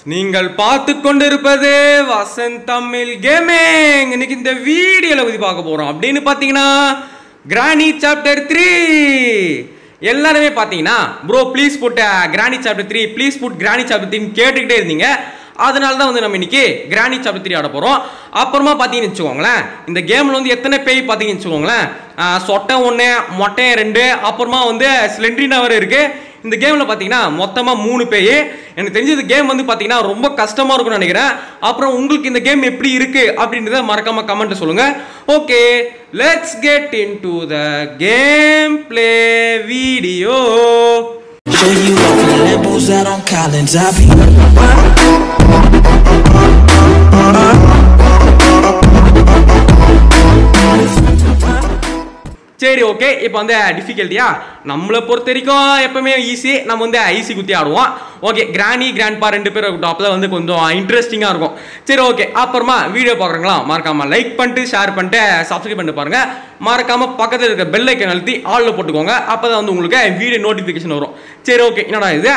நீங்கள் பார்த்து கொண்டிருப்பது வசந்த் தமிழ் கேமிங் இன்னைக்கு இந்த வீடியோல பத்தி பார்க்க போறோம் அப்படின்னு பார்த்தீங்கன்னா கிராணி சாப்டர் த்ரீ எல்லாருமே பார்த்தீங்கன்னா bro please put Granny chapter three please put Granny chapter three கேட்டுக்கிட்டே இருந்தீங்க அதனால தான் வந்து நம்ம இன்னைக்கு கிராணி சாப்டர் த்ரீ ஆட போகிறோம் அப்புறமா பார்த்தீங்கன்னு வச்சுக்கோங்களேன் இந்த கேமில் வந்து எத்தனை பேய் பார்த்தீங்கன்னு வச்சுக்கோங்களேன் ஆஹ் சொட்டை ஒன்று மொட்டை ரெண்டு அப்புறமா வந்து ஸ்லெண்ட்ரினா வேறு இருக்குது இந்த கேமில் பார்த்தீங்கன்னா மொத்தமாக மூணு பேய் எனக்கு தெரிஞ்ச இந்த கேம் வந்து பார்த்தீங்கன்னா ரொம்ப கஷ்டமாக இருக்கும்னு நினைக்கிறேன் அப்புறம் உங்களுக்கு இந்த கேம் எப்படி இருக்கு அப்படின்றத மறக்காம கமெண்ட்டை சொல்லுங்க okay let's get into the game play video Show you off in the Lambos out on Collins. I be சரி ஓகே இப்போ வந்து டிஃபிகல்ட்டியா நம்மளை பொறுத்த வரைக்கும் எப்பவுமே ஈஸி நம்ம வந்து ஐசி குத்தி ஆடுவோம் ஓகே கிராணி கிராண்ட்பா ரெண்டு பேரும் இருக்கட்டும் அப்போ வந்து கொஞ்சம் இன்ட்ரெஸ்டிங்காக இருக்கும் சரி ஓகே அப்புறமா வீடியோ பார்க்குறீங்களா மறக்காம லைக் பண்ணிட்டு ஷேர் பண்ணிட்டு சப்ஸ்கிரைப் பண்ணிட்டு பாருங்க மறக்காம பக்கத்தில் இருக்க பெல் ஐக்கன் அழுத்தி ஆளில் போட்டுக்கோங்க அப்போ தான் வந்து உங்களுக்கு வீடியோ நோட்டிஃபிகேஷன் வரும் சரி ஓகே என்னடா இது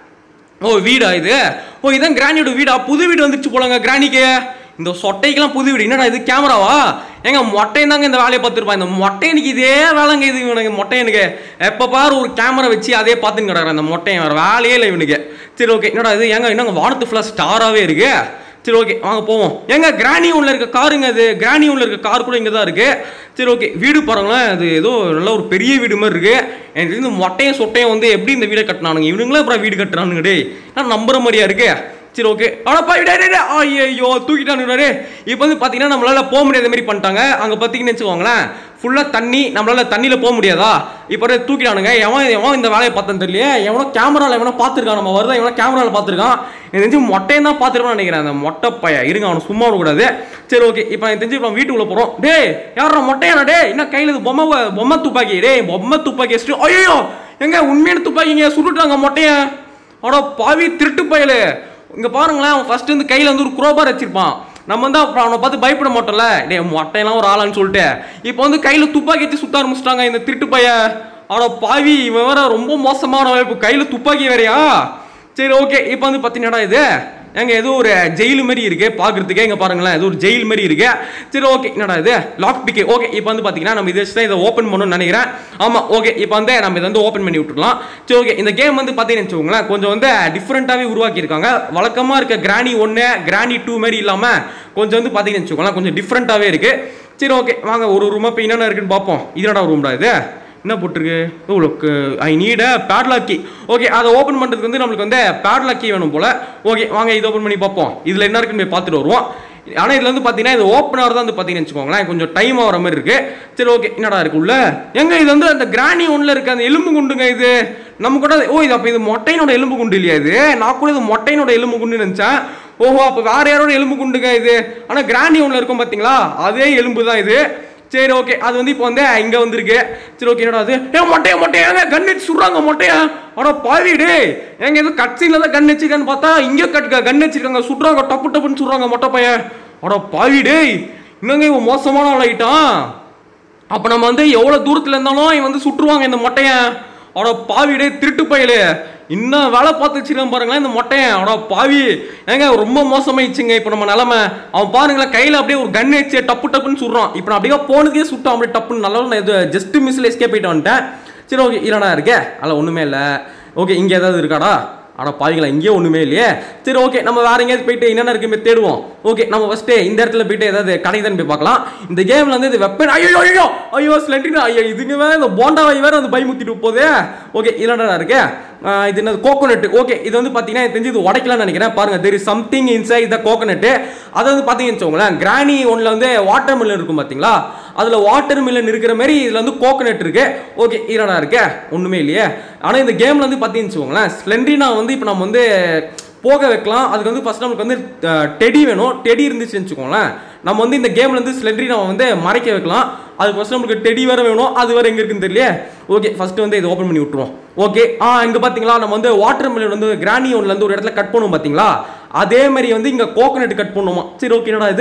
ஓ வீடா இது ஓ இதான் கிராணியோட வீடா புது வீடு வந்துருச்சு போலங்க கிராணிக்கு இந்த சொட்டைக்கெல்லாம் புது வீடு என்னடா இது கேமராவா ஏங்க மொட்டையும் தாங்க இந்த வேலையை பார்த்துருப்பான் இந்த மொட்டையனுக்கு இதே வேலைங்க இது இவனுக்கு மொட்டையனுக்கு எப்போ பாரு ஒரு கேமரா வச்சு அதே பார்த்துன்னு கிடக்குறேன் இந்த மொட்டையன் வேறு வேலையே இல்லை இவனுக்கு சரி ஓகே என்னடா இது ஏங்க என்னங்க வானத்து ஃபுல்லாக ஸ்டாராகவே இருக்கு சரி ஓகே வாங்க போவோம் ஏங்க கிராணி உள்ள இருக்க காருங்க அது கிராணி உள்ள இருக்க கார் கூட இங்கே தான் இருக்கு சரி ஓகே வீடு பாருங்களேன் அது ஏதோ நல்ல ஒரு பெரிய வீடு மாதிரி இருக்கு எனக்கு தெரிஞ்சு இந்த மொட்டையும் சொட்டையும் வந்து எப்படி இந்த வீடை கட்டினானுங்க இவனுங்களே அப்புறம் வீடு கட்டுறானுங்க டேய் நான் நம்புற மாதிரியா இருக்கு சரி ஓகே ஆனாப்பா டே டே டே ஐயோ தூக்கிட்டானுங்கிறாரு இப்போ வந்து பார்த்தீங்கன்னா நம்மளால போக முடியாத மாதிரி பண்ணிட்டாங்க அங்கே பார்த்தீங்கன்னு வச்சுக்கோங்களேன் ஃபுல்லாக தண்ணி நம்மளால தண்ணியில் போக முடியாதா இப்போ தூக்கிட்டானுங்க எவன் எவன் இந்த வேலையை பார்த்தேன்னு தெரியல எவனோ கேமராவில் எவனோ பார்த்துருக்கான் நம்ம வருதா எவனோ கேமராவில் பார்த்துருக்கான் எனக்கு தெரிஞ்சு மொட்டையும் தான் பார்த்துருப்பான்னு நினைக்கிறேன் அந்த மொட்டை பைய இருங்க அவனை சும்மா விடக்கூடாது சரி ஓகே இப்போ எனக்கு தெரிஞ்சு இப்போ வீட்டுக்குள்ளே போகிறோம் டேய் யாரா மொட்டையானா டே என்ன கையில் இது பொம்மை பொம்மை துப்பாக்கி டேய் பொம்மை துப்பாக்கி வச்சுட்டு ஐயோ எங்க உண்மையான துப்பாக்கிங்க சுட்டுட்டாங்க மொட்டைய அடோ பாவி திருட்டு பயலு இங்க பாருங்களேன் அவன் ஃபர்ஸ்ட் வந்து கையில வந்து ஒரு குரோபார் வச்சிருப்பான் நம்ம வந்து அப்புறம் அவனை பார்த்து பயப்பட மாட்டோம்ல டே மொட்டையெல்லாம் ஒரு ஆளான்னு சொல்லிட்டு இப்போ வந்து கையில துப்பாக்கி வச்சு சுத்த ஆரம்பிச்சிட்டாங்க இந்த திருட்டு பைய அட பாவி இவன் வேற ரொம்ப மோசமான இப்போ கையில துப்பாக்கி வேறயா சரி ஓகே இப்போ வந்து பார்த்தீங்கன்னா இது ஏங்க ஏதோ ஒரு ஜெயில் மாதிரி இருக்கு பார்க்கறதுக்கே இங்க பாருங்களேன் ஏதோ ஒரு ஜெயில் மாதிரி இருக்கு சரி ஓகே என்னடா இது லாக் பிக்கு ஓகே இப்போ வந்து பாத்தீங்கன்னா நம்ம இதை வச்சு தான் இதை ஓப்பன் பண்ணணும்னு நினைக்கிறேன் ஆமா ஓகே இப்போ வந்து நம்ம இதை வந்து ஓப்பன் பண்ணி விட்டுறலாம் சரி ஓகே இந்த கேம் வந்து பார்த்தீங்கன்னு வச்சுக்கோங்களேன் கொஞ்சம் வந்து டிஃப்ரெண்ட்டாகவே உருவாக்கியிருக்காங்க வழக்கமாக இருக்க கிராணி ஒன்று கிராணி டூ மாதிரி இல்லாமல் கொஞ்சம் வந்து பார்த்தீங்கன்னு வச்சுக்கோங்களேன் கொஞ்சம் டிஃப்ரெண்ட்டாகவே இருக்கு சரி ஓகே வாங்க ஒரு ரூமா இப்போ என்னென்ன இருக்குன்னு பார்ப்போம் இதனடா ரூம்டா இது என்ன போட்டிருக்கு உங்களுக்கு I need a padlock key okay அதை ஓப்பன் பண்ணுறதுக்கு வந்து நம்மளுக்கு வந்து பேட்லாக் கீ வேணும் போல ஓகே வாங்க இதை ஓப்பன் பண்ணி பார்ப்போம் இதில் என்ன இருக்குன்னு போய் பார்த்துட்டு வருவோம் ஆனால் இதில் வந்து பார்த்தீங்கன்னா இது ஓப்பன் ஆகிறதா வந்து பார்த்தீங்கன்னு வச்சுக்கோங்களேன் கொஞ்சம் டைம் ஆகிற மாதிரி இருக்கு சரி ஓகே என்னடா இருக்கு உள்ள எங்க இது வந்து அந்த கிராணி ஒன்றில் இருக்க அந்த எலும்பு குண்டுங்க இது நம்ம கூட ஓ இது அப்போ இது மொட்டையினோட எலும்பு குண்டு இல்லையா இது நான் கூட இது மொட்டையினோட எலும்பு குண்டு நினச்சேன் ஓஹோ அப்போ வேற யாரோட எலும்பு குண்டுங்க இது ஆனால் கிராணி ஒன்றில் இருக்கும் பார்த்தீங்களா அதே எலும்பு தான் இது சரி ஓகே அது வந்து இப்போ வந்து இங்க வந்திருக்கு சரி ஓகே என்னடா அது ஏ மொட்டையா மொட்டையாங்க கன் வச்சு சுடுறாங்க மொட்டையா ஆனா பாவி டே எங்க ஏதோ கட்சியில தான் கன் வச்சிருக்கான்னு பார்த்தா இங்க கட் கன் வச்சிருக்காங்க சுடுறாங்க டப்பு டப்புன்னு சுடுறாங்க மொட்டை பையன் ஆனா பாவி டேய் இன்னங்க இவன் மோசமான ஆளாயிட்டான் அப்ப நம்ம வந்து எவ்வளவு தூரத்துல இருந்தாலும் இவன் வந்து சுட்டுருவாங்க இந்த மொட்டையன் அட பாவி டேய் திருட்டு பயலு இன்னும் வேலை பார்த்து வச்சிருக்கான் பாருங்களேன் இந்த மொட்டையன் அட பாவி ஏங்க ரொம்ப மோசமாயிடுச்சுங்க இப்போ நம்ம நிலமை அவன் பாருங்களேன் கையில் அப்படியே ஒரு கன் வச்சு டப்பு டப்புன்னு சுடுறான் இப்போ நான் அப்படியே போனதுக்கே சுட்டான் அப்படியே டப்புன்னு நல்லா நான் இது ஜஸ்ட் மிஸ்ல எஸ்கேப் போயிட்டு வந்துட்டேன் சரி ஓகே இல்லடா இருக்கே அதில் ஒன்றுமே இல்லை ஓகே இங்கே ஏதாவது இருக்காடா அட பாவிங்களா இங்கேயே ஒன்றுமே இல்லையே சரி ஓகே நம்ம வேற எங்கேயாவது போயிட்டு என்னென்ன இருக்குமே தேடுவோம் ஓகே நம்ம ஃபஸ்ட்டு இந்த இடத்துல போயிட்டு ஏதாவது கடை தான் போய் பார்க்கலாம் இந்த கேமில் வந்து இது வெப்பன் ஐயோ ஐயோ ஐயோ ஸ்லெண்டினா ஐயோ இதுங்க வேற இந்த போண்டாவை வேற வந்து பயமுத்திட்டு போதே ஓகே இல்லடா இருக்கு ஆஹ் இது என்னது கோகோனட் ஓகே இது வந்து பார்த்தீங்கன்னா எனக்கு தெரிஞ்சு இது உடைக்கலாம்னு நினைக்கிறேன் பாருங்க தெரி சம்திங் இன்சைட் த கோகோனட் அதை வந்து பார்த்தீங்கன்னு வச்சுக்கோங்களேன் கிராணி ஒன்றில் வந்து வாட்டர் மில்லன் இருக்கும் பார்த்தீங்களா அதில் வாட்டர் மில்லன் இருக்கிற மாதிரி இதில் வந்து கோகோனட் இருக்கு ஓகே ஈரடா இருக்கு ஒன்றுமே இல்லையே ஆனால் இந்த கேமில் வந்து பார்த்தீங்கன்னு வச்சுக்கோங்களேன் ஸ்லெண்ட்ரினா வந்து இப்போ நம்ம வந்து போக வைக்கலாம் அதுக்கு வந்து ஃபர்ஸ்ட் நம்மளுக்கு வந்து டெடி வேணும் டெடி இருந்துச்சுன்னு வச்சுக்கோங்களேன் நம்ம வந்து இந்த கேம்ல வந்து ஸ்லெண்ட்ரி நம்ம வந்து மறைக்க வைக்கலாம் அதுக்கு ஃபர்ஸ்ட் நம்மளுக்கு டெடி வேற வேணும் அது வேற எங்க இருக்குன்னு தெரியல ஓகே ஃபர்ஸ்ட் வந்து இதை ஓப்பன் பண்ணி விட்டுருவோம் ஓகே ஆ இங்க பாத்தீங்களா நம்ம வந்து வாட்டர் மில்லன் வந்து கிரானி ஒன்ல இருந்து ஒரு இடத்துல கட் பண்ணுவோம் பாத்தீங்களா அதே மாதிரி வந்து இங்க கோகனட் கட் பண்ணுவோமா சரி ஓகே என்னடா இது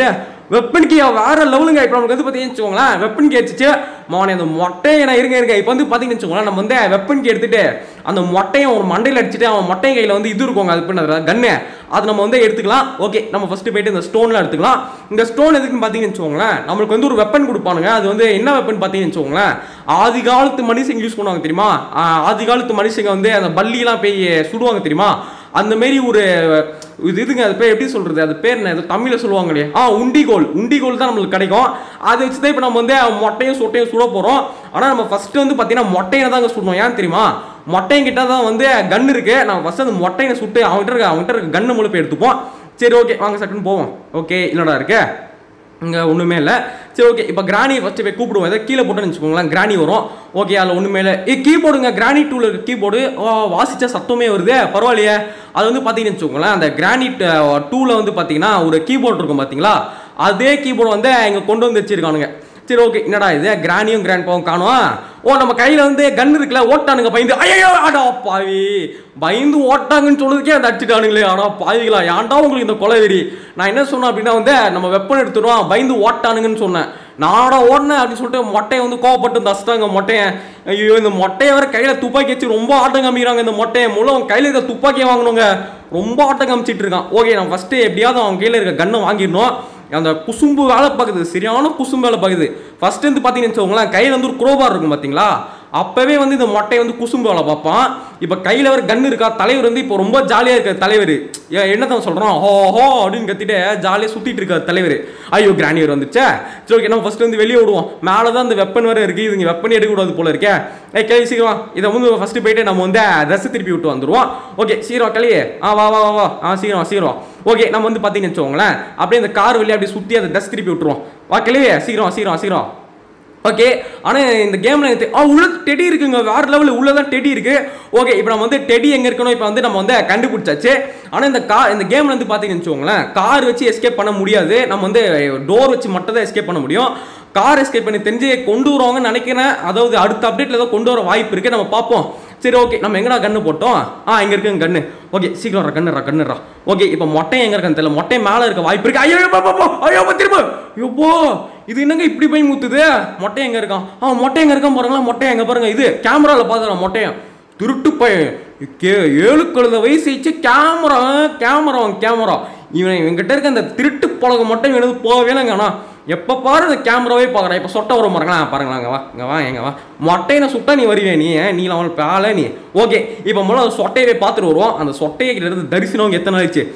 வெப்பன் கீ வேற லெவலுங்க இப்போ நமக்கு வந்து பார்த்தீங்கன்னு வச்சுக்கோங்களேன் வெப்பன் கீ வச்சுச்சு மோனே அந்த மொட்டையை நான் இருங்க இருங்க இப்போ வந்து பார்த்தீங்கன்னு வச்சுக்கோங்களேன் நம்ம வந்து வெப்பன் கீ எடுத்துட்டு அந்த மொட்டையை ஒரு மண்டையில் அடிச்சுட்டு அவன் மொட்டை கையில் வந்து இது இருக்குங்க அது பண்ண கன்னு அது நம்ம வந்து எடுத்துக்கலாம் ஓகே நம்ம ஃபர்ஸ்ட் போயிட்டு இந்த ஸ்டோன்ல எடுத்துக்கலாம் இந்த ஸ்டோன் எதுக்குன்னு பார்த்தீங்கன்னு வச்சுக்கோங்களேன் நம்மளுக்கு வந்து ஒரு வெப்பன் கொடுப்பானுங்க அது வந்து என்ன வெப்பன் பார்த்தீங்கன்னு வச்சுக்கோங்களேன் ஆதி காலத்து மனுஷங்க யூஸ் பண்ணுவாங்க தெரியுமா ஆஹ் ஆதி காலத்து மனுஷங்க வந்து அந்த பல்லிலாம் போய் சுடுவாங்க தெரியுமா அந்த மாரி ஒரு இது இதுங்க அது பேர் எப்படி சொல்றது அது பேர் என்ன ஏதோ தமிழ்ல சொல்லுவாங்க இல்லையா ஆ உண்டிகோல் உண்டிகோல் தான் நம்மளுக்கு கிடைக்கும் அதை வச்சு தான் இப்போ நம்ம வந்து மொட்டையும் சொட்டையும் சுட போறோம் ஆனால் நம்ம ஃபர்ஸ்ட் வந்து பார்த்தீங்கன்னா மொட்டையை தாங்க சுடணும் ஏன் தெரியுமா மொட்டையும் கிட்ட தான் வந்து கன் இருக்கு நம்ம ஃபர்ஸ்ட் அந்த மொட்டையை சுட்டு அவன்கிட்ட இருக்க அவன்கிட்ட இருக்க கன்னு முழுப்பை எடுத்துப்போம் சரி ஓகே வாங்க சட்டுன்னு போவோம் ஓகே இல்லடா இருக்கு இங்கே ஒன்றுமே இல்லை சரி ஓகே இப்போ கிராணி ஃபஸ்ட்டு போய் கூப்பிடுவோம் ஏதோ கீழே போட்டோன்னு வச்சுக்கோங்களேன் கிராணி வரும் ஓகே அதில் ஒன்றுமே இல்லை ஏ கீபோர்டுங்க கிராணி டூவில் இருக்க கீபோர்டு வாசிச்சா சத்தமே வருது பரவாயில்லையே அது வந்து பார்த்தீங்கன்னு வச்சுக்கோங்களேன் அந்த கிரானிட் டூவில் வந்து பார்த்தீங்கன்னா ஒரு கீபோர்டு இருக்கும் பார்த்தீங்களா அதே கீபோர்டு வந்து இங்கே கொண்டு வந்து வச்சிருக்கானுங்க சரி ஓகே என்னடா இது கிரானியும் கிராண்ட் பாவும் காணும் ஓ நம்ம கையில வந்து கன் இருக்குல்ல ஓட்டானுங்க பயந்து ஐயோ ஆடா பாவி பயந்து ஓட்டாங்கன்னு சொல்றதுக்கே அதை அடிச்சுட்டானுங்களே ஆடா பாவிகளா ஏன்டா உங்களுக்கு இந்த கொலை வெறி நான் என்ன சொன்னேன் அப்படின்னா வந்து நம்ம வெப்பன் எடுத்துருவோம் பயந்து ஓட்டானுங்கன்னு சொன்னேன் நாடா ஓடினேன் அப்படின்னு சொல்லிட்டு மொட்டையை வந்து கோவப்பட்டு தஸ்தாங்க மொட்டையை ஐயோ இந்த மொட்டையை வேற கையில துப்பாக்கி வச்சு ரொம்ப ஆட்டம் காமிக்கிறாங்க இந்த மொட்டையை முள்ள அவன் கையில இருக்க துப்பாக்கியை வாங்கணுங்க ரொம்ப ஆட்டம் காமிச்சிட்டு இருக்கான் ஓகே நான் ஃபர்ஸ்ட் எப்படியாவது அவன் கையில இருக்க கன்னை வாங்கிடணும் அந்த குசும்பு வேலை பார்க்குது சரியான குசும்பு வேலை பார்க்குது ஃபர்ஸ்ட் வந்து பார்த்தீங்கன்னு வச்சுக்கோங்களேன் கையில் வந்து ஒரு குரோபார் இருக்கும் பார்த்தீங்களா அப்பவே வந்து இந்த மொட்டையை வந்து குசும்பு வேலை பார்ப்பான் இப்போ கையில் ஒரு கன் இருக்கா தலைவர் வந்து இப்போ ரொம்ப ஜாலியாக இருக்கார் தலைவர் ஏன் என்னதான் சொல்கிறோம் ஹோ ஹோ அப்படின்னு கத்திட்டு ஜாலியாக சுற்றிட்டு இருக்கார் தலைவர் ஐயோ கிராணியர் வந்துச்சே சரி ஓகே நம்ம ஃபர்ஸ்ட் வந்து வெளியே விடுவோம் மேலே தான் அந்த வெப்பன் வேறு இருக்குது இதுங்க வெப்பன் எடுக்கக்கூடாது போல இருக்கே ஏ கிளவி சீக்கிரம் இதை வந்து ஃபர்ஸ்ட் போயிட்டு நம்ம வந்து ட்ரெஸ் திருப்பி விட்டு வந்துடுவோம் ஓகே சீக்கிரம் கிளியே ஆ வா வா வா வா ஆ சீக்கிரம் வா, சீக்கிரம் ஓகே நம்ம வந்து பார்த்தீங்கன்னு வச்சுக்கோங்களேன் அப்படியே இந்த கார் வழியாக அப்படியே சுற்றி அதை ட்ரெஸ் திருப்பி விட்டுருவோம் வா கிளியே சீக்கிரம் வா, சீக்கிரம் வா, சீக்கிரம் ஓகே ஆனால் இந்த கேமில் எனக்கு தெ- ஆ உள்ள டெடி இருக்குங்க வேற லெவலில் உள்ள தான் டெடி இருக்கு ஓகே இப்போ நம்ம வந்து டெடி எங்கே இருக்கணும் இப்போ வந்து நம்ம வந்து கண்டுபிடிச்சாச்சு ஆனால் இந்த கா இந்த கேமில் வந்து பார்த்தீங்கன்னு வச்சுக்கோங்களேன் கார் வச்சு எஸ்கேப் பண்ண முடியாது நம்ம வந்து டோர் வச்சு மட்டும் தான் எஸ்கேப் பண்ண முடியும் கார் எஸ்கேப் பண்ணி தெரிஞ்சு கொண்டு வருவாங்கன்னு நினைக்கிறேன் அதாவது அடுத்த அப்டேட்டில் ஏதோ கொண்டு வர வாய்ப்பு இருக்கு நம்ம பார்ப்போம் சரி ஓகே நம்ம எங்கடா கண்ணு போட்டோம் ஆ இங்க இருக்குங்க கண்ணு ஓகே சீக்கிரம் கண்ணுறா கண்ணுறா ஓகே இப்போ மொட்டை எங்க இருக்கான்னு தெரியல மொட்டை மேல இருக்க வாய்ப்பு இருக்கு ஐயோ போ, போ, போ. ஐயோ போ, திரும்ப ஐயோ இது என்னங்க இப்படி போய் முத்துது மொட்டை எங்க இருக்கான் ஆ மொட்டை எங்க இருக்கான் பாருங்களா மொட்டை எங்க பாருங்க இது கேமரால பாத்துறேன் மொட்டையன் திருட்டு பையன் கே ஏழு கழுத வயசு ஆயிடுச்சு கேமரா கேமரா கேமரா இவன் இவன்கிட்ட இருக்க அந்த திருட்டு பழகம் மட்டும் இவனுக்கு போகவே இல்லைங்க ஆனா எப்போ பாரு இந்த கேமராவே பார்க்குறேன் இப்போ சொட்டை வரும் பாருங்களா பாருங்களா அங்கே வா இங்கே வா எங்க வா மொட்டையின சுட்டா நீ வருவே நீ நீ அவன் பேல நீ ஓகே இப்போ முதல்ல அந்த சொட்டையவே பார்த்துட்டு வருவோம் அந்த சொட்டையை கிட்ட இருந்து தரிசனம் எத்தனை ஆயிடுச்சு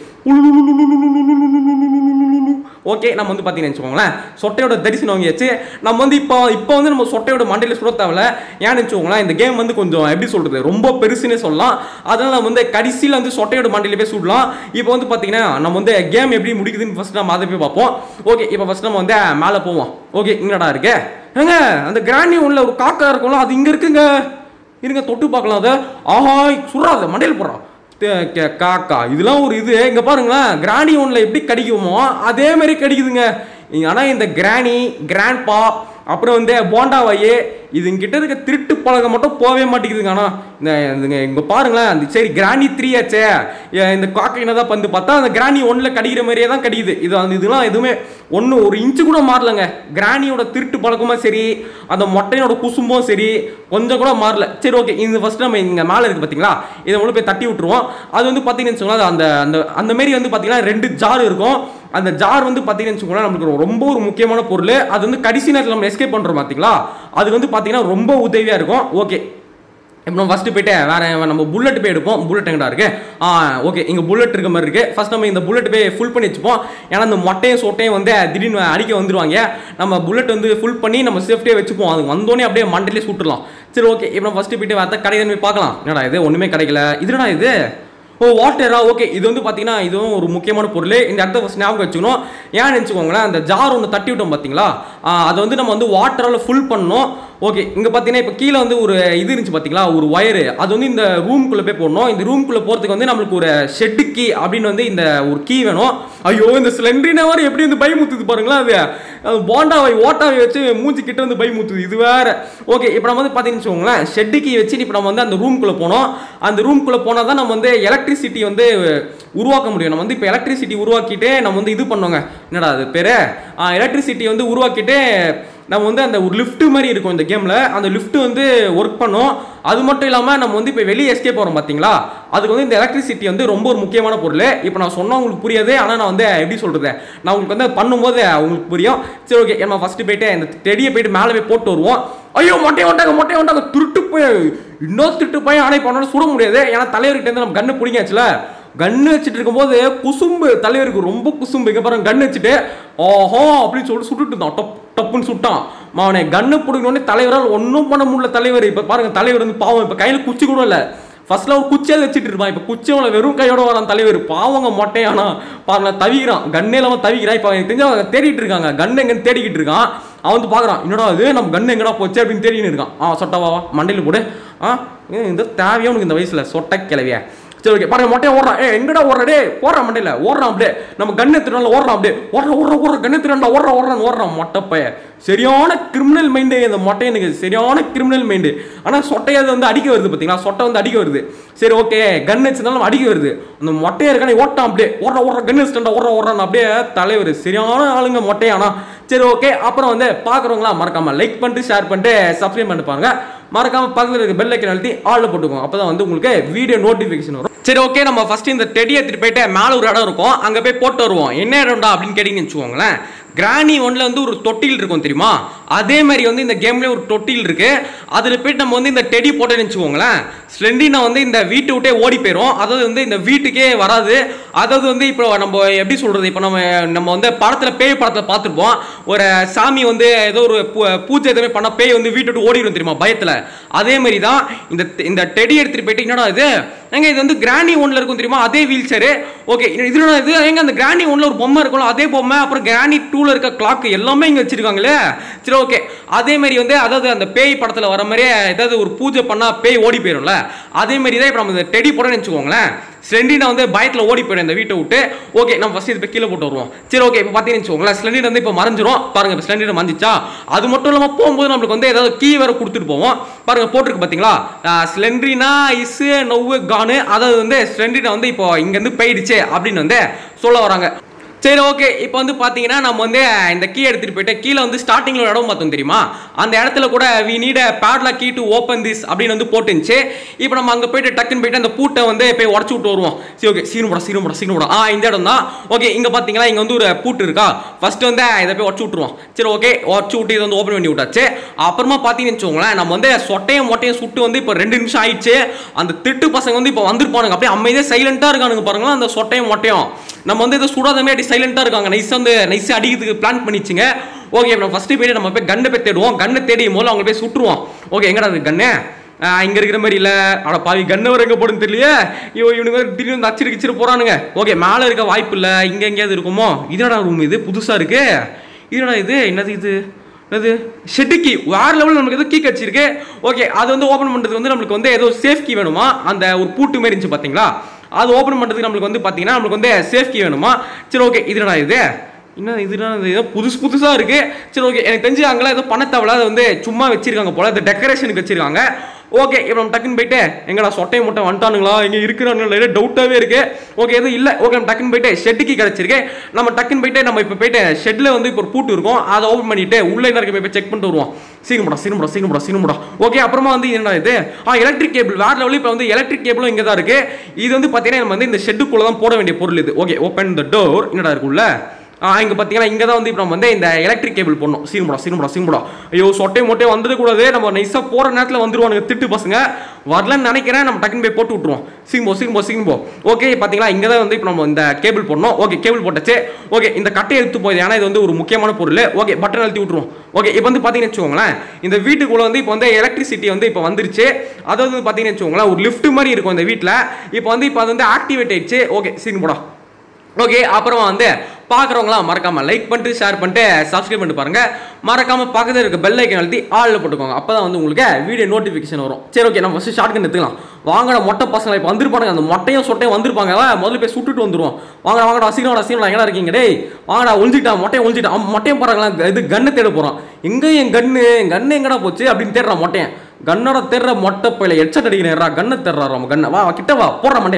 ஓகே நம்ம வந்து பார்த்தீங்கன்னு வச்சுக்கோங்களேன் சொட்டையோட தரிசனம் வாங்கியாச்சு நம்ம வந்து இப்போ இப்போ வந்து நம்ம சொட்டையோட மண்டையில் சுட தேவையில்ல ஏன்னு வச்சுக்கோங்களேன் இந்த கேம் வந்து கொஞ்சம் எப்படி சொல்றது ரொம்ப பெருசுன்னே சொல்லலாம் அதனால நம்ம வந்து கடைசியில் வந்து சொட்டையோட மண்டையில போய் சுடலாம் இப்போ வந்து பார்த்தீங்கன்னா நம்ம வந்து கேம் எப்படி முடிக்குதுன்னு ஃபர்ஸ்ட் நம்ம அதை போய் பார்ப்போம் ஓகே இப்போ ஃபர்ஸ்ட் நம்ம வந்து மேலே போவோம் ஓகே இங்கடா இருக்கு ஏங்க அந்த கிராணி உள்ள ஒரு காக்கா இருக்கும்ல அது இங்கே இருக்குங்க இருங்க தொட்டு பார்க்கலாம் அதை ஆஹா சுடாத மண்டையில் போடுறான் தே- கே- காக்கா இதெல்லாம் ஒரு இது இங்க பாருங்களேன் கிராணி ஒன்ல எப்படி கடிக்குமோ அதே மாதிரி கடிக்குதுங்க ஆனா இந்த கிராணி கிராண்ட்பா அப்புறம் வந்து போண்டா வாயி இதுங்கிட்ட இருக்க திருட்டு பழகம் மட்டும் போகவே மாட்டேங்குதுங்க ஆனா இந்த இதுங்க இங்க பாருங்களேன் அந்த சரி கிராணி த்ரீ ஆச்சே ஏ, இந்த காக்கை என்னதான் பந்து பார்த்தா அந்த கிராணி ஒன்ல கடிக்கிற மாதிரியே தான் கடிக்குது இது அந்த இதெல்லாம் எதுவுமே ஒன்று ஒரு இன்ச்சு கூட மாறலங்க கிராணியோட திருட்டு பழக்கமும் சரி அந்த மொட்டையோட குசும்பும் சரி கொஞ்சம் கூட மாறல சரி ஓகே இந்த ஃபர்ஸ்ட் நம்ம இங்கே மேலே இருக்கு பார்த்தீங்களா இதை உள்ள போய் தட்டி விட்டுருவோம் அது வந்து பார்த்தீங்கன்னு வச்சுக்கோங்களேன் அந்த அந்த அந்த மாரி வந்து பார்த்தீங்கன்னா ரெண்டு ஜார் இருக்கும் அந்த ஜார் வந்து பார்த்தீங்கன்னு வச்சுக்கோங்களேன் நம்மளுக்கு ரொம்ப ஒரு முக்கியமான பொருள் அது வந்து கடைசி நேரத்தில் நம்ம எஸ்கேப் பண்ணுறோம் பார்த்தீங்களா அது வந்து பார்த்தீங்கன்னா ரொம்ப உதவியாக இருக்கும் ஓகே இப்போ நம்ம ஃபஸ்ட்டு போயிட்டு வேற நம்ம புல்லட் போய் எடுப்போம் புல்லட் எங்கடா இருக்கு ஆ ஓகே இங்கே புல்லட் இருக்க மாதிரி இருக்கு ஃபர்ஸ்ட் நம்ம இந்த புல்லட் போய் ஃபுல் பண்ணி வச்சுப்போம் ஏன்னா இந்த மொட்டையும் சொட்டையும் வந்து திடீர்னு அடிக்க வந்துருவாங்க நம்ம புல்லட் வந்து ஃபுல் பண்ணி நம்ம சேஃப்டியாக வச்சுப்போம் அது வந்தோடனே அப்படியே மண்டலே சுட்டுலாம் சரி ஓகே இப்போ நம்ம ஃபஸ்ட்டு போயிட்டு வேறு கடையில் போய் பார்க்கலாம் என்னடா இது ஒன்றுமே கிடைக்கல இதுடா இது ஓ வாட்டரா ஓகே இது வந்து பார்த்தீங்கன்னா இதுவும் ஒரு முக்கியமான பொருள் இந்த இடத்த ஃபஸ்ட் ஞாபகம் வச்சுக்கணும் ஏன்னு வச்சுக்கோங்களேன் அந்த ஜார் ஒன்று தட்டி விட்டோம் பார்த்தீங்களா ஆ, அதை வந்து நம்ம வந்து வாட்டரால் ஃபுல் பண்ணணும் ஓகே இங்கே பார்த்தீங்கன்னா இப்போ கீழே வந்து ஒரு இது இருந்துச்சு பார்த்தீங்களா ஒரு ஒயரு அது வந்து இந்த ரூம்குள்ளே போய் போடணும் இந்த ரூம்குள்ளே போகிறதுக்கு வந்து நம்மளுக்கு ஒரு ஷெட்டு கீ அப்படின்னு வந்து இந்த ஒரு கீ வேணும் ஐயோ இந்த சிலிண்டரினா மாதிரி எப்படி வந்து பயமுத்துது பாருங்களா அது அது போண்டாவை ஓட்டாவை வச்சு மூஞ்சி கிட்ட வந்து பயமுத்துது இது வேற ஓகே இப்போ நம்ம வந்து பார்த்தீங்கன்னு வச்சுக்கோங்களேன் ஷெட்டு கீ வச்சு இப்போ நம்ம வந்து அந்த ரூம்குள்ளே போனோம் அந்த ரூம்குள்ளே போனால் தான் நம்ம வந்து எலக்ட்ரிசிட்டி வந்து உருவாக்க முடியும் நம்ம வந்து இப்போ எலக்ட்ரிசிட்டி உருவாக்கிட்டு நம்ம வந்து இது பண்ணோங்க என்னடா அது பேர் எலக்ட்ரிசிட்டி வந்து உருவாக்கிட்டு நம்ம வந்து அந்த ஒரு லிஃப்ட் மாதிரி இருக்கும் இந்த கேமில் அந்த லிஃப்ட் வந்து ஒர்க் பண்ணும் அது மட்டும் இல்லாமல் நம்ம வந்து இப்போ வெளியே எஸ்கேப் போகிறோம் பார்த்தீங்களா அதுக்கு வந்து இந்த எலக்ட்ரிசிட்டி வந்து ரொம்ப ஒரு முக்கியமான பொருள் இப்போ நான் சொன்னா உங்களுக்கு புரியாது ஆனால் நான் வந்து எப்படி சொல்கிறது நான் உங்களுக்கு வந்து பண்ணும்போது உங்களுக்கு புரியும் சரி ஓகே நம்ம ஃபஸ்ட்டு போயிட்டு இந்த டெடியை போயிட்டு மேலே போய் போட்டு வருவோம் ஐயோ மொட்டையை வந்தாங்க மொட்டையை வந்தாங்க திருட்டு போய் இன்னொரு திருட்டு போய் ஆனால் இப்போ அவனால சுட முடியாது ஏன்னா தலைவர்கிட்ட இருந்து நம்ம கண்ணு பிடிங்காச்சுல கன்னு வச்சுட்டு இருக்கும்போது குசும்பு தலைவருக்கு ரொம்ப குசும்பு இங்க பாருங்க கன்னு வச்சுட்டு ஓஹோ அப்படின்னு சொல்லிட்டு சுட்டுட்டு இருந்தான் டப் டப்புன்னு சுட்டான் அவனை கன்னு பிடிக்கணுன்னே தலைவரால் ஒன்றும் பண்ண முடியல தலைவர் இப்போ பாருங்க தலைவர் வந்து பாவம் இப்போ கையில் குச்சி கூட இல்லை ஃபர்ஸ்ட்ல ஒரு குச்சியாவது வச்சுட்டு இருப்பான் இப்போ குச்சியோட வெறும் கையோட வரான் தலைவர் பாவங்க மொட்டையானா பாருங்க தவிக்கிறான் கண்ணே இல்லாம தவிக்கிறான் இப்போ அவன் தெரிஞ்ச அவங்க தேடிட்டு இருக்காங்க கன் எங்கன்னு தேடிக்கிட்டு இருக்கான் அவன் வந்து பார்க்குறான் என்னடா இது நம்ம கன் எங்கடா போச்சு அப்படின்னு தேடின்னு இருக்கான் ஆ சொட்டவா மண்டையில் போடு ஆ ஏன் இந்த தேவையா உனக்கு இந்த வயசுல சொட்ட கிளவிய சரி ஓகே பாருங்க மொட்டையை ஓடுறான் ஏ எங்கடா ஓடுற டே போடுறான் மண்டையில ஓடுறான் அப்படியே நம்ம கண்ணு எடுத்துட்டு ஓடுறான் அப்படியே ஓடுற ஓடுற ஓடுற கண்ணு எடுத்துட்டு ஓடுற ஓடுறான் ஓடுறான் மொட்டை பைய சரியான கிரிமினல் மைண்டு இந்த மொட்டை எனக்கு சரியான கிரிமினல் மைண்டு ஆனால் சொட்டையாவது வந்து அடிக்க வருது பார்த்தீங்களா சொட்டை வந்து அடிக்க வருது சரி ஓகே கன் வச்சிருந்தாலும் அடிக்க வருது அந்த மொட்டையா இருக்கானே ஓட்டான் அப்படியே ஓடுற ஓடுற கன் வச்சுட்டா ஓடுற ஓடுறான் அப்படியே தலைவர் சரியான ஆளுங்க மொட்டையானா சரி ஓகே அப்புறம் வந்து பார்க்குறவங்களா மறக்காம லைக் பண்ணிட்டு ஷேர் பண்ணிட்டு சப்ஸ்கிரைப் பண்ணிட்டு பாருங்க மறக்காம பக்கத்தில் இருக்க பெல் ஐக்கன் அழுத்தி ஆளில் போட்டுக்கோங்க அப்பதான் வந்து உங்களுக்கு வீடியோ நோட்டிஃபிகேஷன் வரும் சரி ஓகே நம்ம ஃபர்ஸ்ட் இந்த டெடி எடுத்துட்டு போயிட்டு மேலே ஒரு இடம் இருக்கும் அங்கே போய் போட்டு வருவோம் என்ன இடம்டா அப்படின்னு கேட்டீங்கன்னு வச்சுக்கோங்களேன் கிராணி ஒன்ல வந்து ஒரு தொட்டில் இருக்கும் தெரியுமா அதே மாதிரி வந்து இந்த கேம்லேயே ஒரு தொட்டில் இருக்கு அதில் போயிட்டு நம்ம வந்து இந்த டெடி போட்டேன்னு வச்சுக்கோங்களேன் ஸ்லெண்டினா வந்து இந்த வீட்டை விட்டே ஓடி போயிடும் அதாவது வந்து இந்த வீட்டுக்கே வராது அதாவது வந்து இப்போ நம்ம எப்படி சொல்றது இப்போ நம்ம நம்ம வந்து படத்தில் பேய் படத்தில் பார்த்துருப்போம் ஒரு சாமி வந்து ஏதோ ஒரு பூ- பூஜை எதுவுமே பண்ண பேய் வந்து வீட்டை விட்டு ஓடிடும் தெரியுமா பயத்தில் அதே மாதிரி தான் இந்த இந்த டெடி எடுத்துட்டு போயிட்டு என்னடா இது ஏங்க இது வந்து கிராணி ஒன்ல இருக்கும் தெரியுமா அதே வீல் சேரு ஓகே இது என்னடா இது ஏங்க அந்த கிராணி ஒன்ல ஒரு பொம்மை இருக்கும்ல அதே பொம்மை அப்புறம் கிராணி டூல இருக்க கிளாக் எல்லாமே இங்க வச்சிருக்காங்களே சரி ஓகே அதே மாதிரி வந்து அதாவது அந்த பேய் படத்துல வர மாதிரியே ஏதாவது ஒரு பூஜை பண்ணா பேய் ஓடி போயிடும்ல அதே மாதிரி தான் இப்போ நம்ம இந்த டெடி போடணும்னு வச்சுக்கோங்களேன் ஸ்லெண்டினா வந்து பயத்தில் ஓடி போயிடும் இந்த வீட்டை விட்டு ஓகே நம்ம ஃபர்ஸ்ட் இது போய் கீழே போட்டு வருவோம் சரி ஓகே இப்போ பார்த்தீங்கன்னு வச்சுக்கோங்களேன் ஸ்லெண்டின் வந்து இப்போ மறைஞ்சிரும் பாருங்க இப்போ ஸ்லெண்டின் மறைஞ்சிச்சா அது மட்டும் இல்லாமல் போகும்போது நம்மளுக்கு வந்து ஏதாவது கீ வேற கொடுத்துட்டு போவோம் பாருங்க போட்டிருக்கு பார்த்தீங்களா ஸ்லெண்ட்ரினா இஸ் நொவ்வு கானு அதாவது வந்து ஸ்லெண்ட்ரினா வந்து இப்போ இங்கேருந்து போயிடுச்சு அப்படின்னு வந்து சொல்ல வராங்க சரி ஓகே இப்போ வந்து பார்த்தீங்கன்னா நம்ம வந்து இந்த கீ எடுத்துகிட்டு போயிட்டு கீழே வந்து ஸ்டார்டிங்கில் ஒரு இடம் பார்த்தோம் தெரியுமா அந்த இடத்துல கூட we need padlock key to open this அப்படின்னு வந்து போட்டுருந்துச்சு இப்போ நம்ம அங்கே போயிட்டு டக்குன்னு போயிட்டு அந்த பூட்டை வந்து போய் உடச்சு விட்டு வருவோம் சரி ஓகே சீனு போட சீனு போட சீனு போட ஆ இந்த இடம் தான் ஓகே இங்கே பார்த்தீங்களா இங்கே வந்து ஒரு பூட்டு இருக்கா ஃபர்ஸ்ட் வந்து இதை போய் உடச்சு விட்டுருவோம் சரி ஓகே உடச்சு விட்டு இதை வந்து ஓப்பன் பண்ணி விட்டாச்சு அப்புறமா பார்த்தீங்கன்னு வச்சுக்கோங்களேன் நம்ம வந்து சொட்டையும் மொட்டையும் சுட்டு வந்து இப்போ ரெண்டு நிமிஷம் ஆயிடுச்சு அந்த திட்டு பசங்க வந்து இப்போ வந்திருப்பானுங்க அப்படியே அமைதியாக சைலண்டாக இருக்கானுங்க பாருங்களா அந்த சொட்டையும் மொட்டையும் நம்ம வந்து இதை சுடாத மாதிரி சைலண்டாக இருக்காங்க நைஸாக வந்து நைஸாக அடிக்கிறதுக்கு பிளான் பண்ணிச்சுங்க ஓகே நம்ம ஃபஸ்ட்டு போய் நம்ம போய் கண்ணை போய் தேடுவோம் கண்ணை தேடி முதல்ல அவங்க போய் சுட்டுருவோம் ஓகே எங்கடா அது கண்ணு இங்க இருக்கிற மாதிரி இல்ல அட பாவி கண்ணு வர எங்க போடுன்னு தெரியலையே ஐயோ இவனுங்க வேற திடீர்னு வந்து அச்சிரு கிச்சிரு போறானுங்க ஓகே மேல இருக்க வாய்ப்பு இல்ல இங்க எங்கேயாவது இருக்குமோ இதனடா ரூம் இது புதுசா இருக்கு இதனடா இது என்னது இது என்னது ஷெட்டு கீ வேற லெவலில் நமக்கு ஏதோ கீ கச்சிருக்கு ஓகே அது வந்து ஓப்பன் பண்ணுறதுக்கு வந்து நம்மளுக்கு வந்து ஏதோ சேஃப் கீ வேணுமா அந்த ஒரு பூட்டு மாதிரி இருந்துச்சு பார்த்தீங்களா அது ஓப்பன் பண்ணுறதுக்கு நம்மளுக்கு வந்து பார்த்தீங்கன்னா நம்மளுக்கு வந்து சேஃப் கீ வேணுமா சரி ஓகே இதுடா இது இன்னும் இதுனா இது ஏதோ புதுசு புதுசாக இருக்கு சரி ஓகே எனக்கு தெரிஞ்சு அங்கெல்லாம் ஏதோ பண்ண தேவையில்ல அதை வந்து சும்மா வச்சிருக்காங்க போல இந்த டெக்கரேஷனுக்கு வச்சிருக்காங்க ஓகே இப்போ நம்ம டக்குன்னு போயிட்டு எங்கடா சொட்டை முட்டை வந்துட்டானுங்களா இங்கே இருக்கிறானுங்களா டவுட்டாகவே இருக்கு ஓகே எதுவும் இல்லை ஓகே நம்ம டக்குன்னு போயிட்டு ஷெட்டுக்கு கிடச்சிருக்கு நம்ம டக்குன்னு போயிட்டு நம்ம இப்போ போயிட்டு ஷெட்டில் வந்து இப்போ ஒரு பூட்டு இருக்கும் அதை ஓப்பன் பண்ணிட்டு உள்ள என்ன இருக்கு போய் செக் பண்ணிட்டு வருவோம் சீக்கிரம்டா சீக்கிரம்டா சீக்கிரம்டா சீக்கிரம்டா ஓகே அப்புறமா வந்து என்ன இது ஆ எலக்ட்ரிக் கேபிள் வேற லெவலில் இப்போ வந்து எலக்ட்ரிக் கேபிளும் இங்கே தான் இருக்கு இது வந்து பார்த்தீங்கன்னா நம்ம வந்து இந்த ஷெட்டுக்குள்ளே தான் போட வேண்டிய பொருள் இது ஓகே ஓப்பன் த டோர் என்னடா இருக்குல்ல ஆ இங்கே பார்த்தீங்கன்னா இங்கே தான் வந்து இப்போ நம்ம வந்து இந்த எலக்ட்ரிக் கேபிள் போடணும் சீமுடா சீமுடா சீமுடா ஐயோ சொட்டை மொட்டை வந்துடக்கூடாது நம்ம நைஸாக போகிற நேரத்தில் வந்துருவானுங்க திட்டு பசங்க வரலன்னு நினைக்கிறேன் நம்ம டக்குன்னு போய் போட்டு விட்ருவோம் சீம்போ சீம்போ சீம்போ ஓகே பார்த்தீங்களா இங்கே தான் வந்து இப்போ நம்ம இந்த கேபிள் போடணும் ஓகே கேபிள் போட்டாச்சு ஓகே இந்த கட்டையை எடுத்து போகுது ஏன்னா இது வந்து ஒரு முக்கியமான பொருள் ஓகே பட்டன் அழுத்தி விட்ருவோம் ஓகே இப்போ வந்து பார்த்தீங்கன்னு வச்சுக்கோங்களேன் இந்த வீட்டுக்குள்ளே வந்து இப்போ வந்து எலக்ட்ரிசிட்டி வந்து இப்போ வந்துருச்சு அதாவது வந்து பார்த்தீங்கன்னு வச்சுக்கோங்களேன் ஒரு லிஃப்ட் மாதிரி இருக்கும் இந்த வீட்டில் இப்போ வந்து இப்போ அது வந்து ஆக்டிவேட் ஆயிடுச்சு ஓகே சீன் போடா ஓகே அப்புறமா வந்து பார்க்குறவங்களாம் மறக்காம லைக் பண்ணிட்டு ஷேர் பண்ணிட்டு சப்ஸ்கிரைப் பண்ணிட்டு பாருங்க மறக்காம பக்கத்தில் இருக்க பெல் ஐக்கன் அழுத்தி ஆளில் போட்டுக்கோங்க அப்போ தான் வந்து உங்களுக்கு வீடியோ நோட்டிஃபிகேஷன் வரும் சரி ஓகே நம்ம ஃபஸ்ட்டு ஷார்ட் கன் எடுத்துக்கலாம் வாங்கடா மொட்டை பசங்க இப்போ வந்திருப்பாங்க அந்த மொட்டையும் சொட்டையும் வந்திருப்பாங்க முதல்ல போய் சுட்டுட்டு வந்துருவோம் வாங்கடா வாங்கடா சீக்கிரம் சீக்கிரம் எங்கடா இருக்கீங்க டேய் வாங்கடா ஒழிஞ்சிட்டா மொட்டையை ஒழிஞ்சிட்டா அவன் மொட்டையும் பாருங்களா இது கண்ணு தேட போகிறான் எங்கே என் கண்ணு என் கண்ணு எங்கடா போச்சு அப்படின்னு தேடுறான் மொட்டையன் கண்ணோட தேடுற மொட்டை பையில ஹெட்செட் அடிக்கிறா கண்ணை தேடுறா நம்ம கண்ணை வா வா, கிட்ட வா போடுற மண்டையில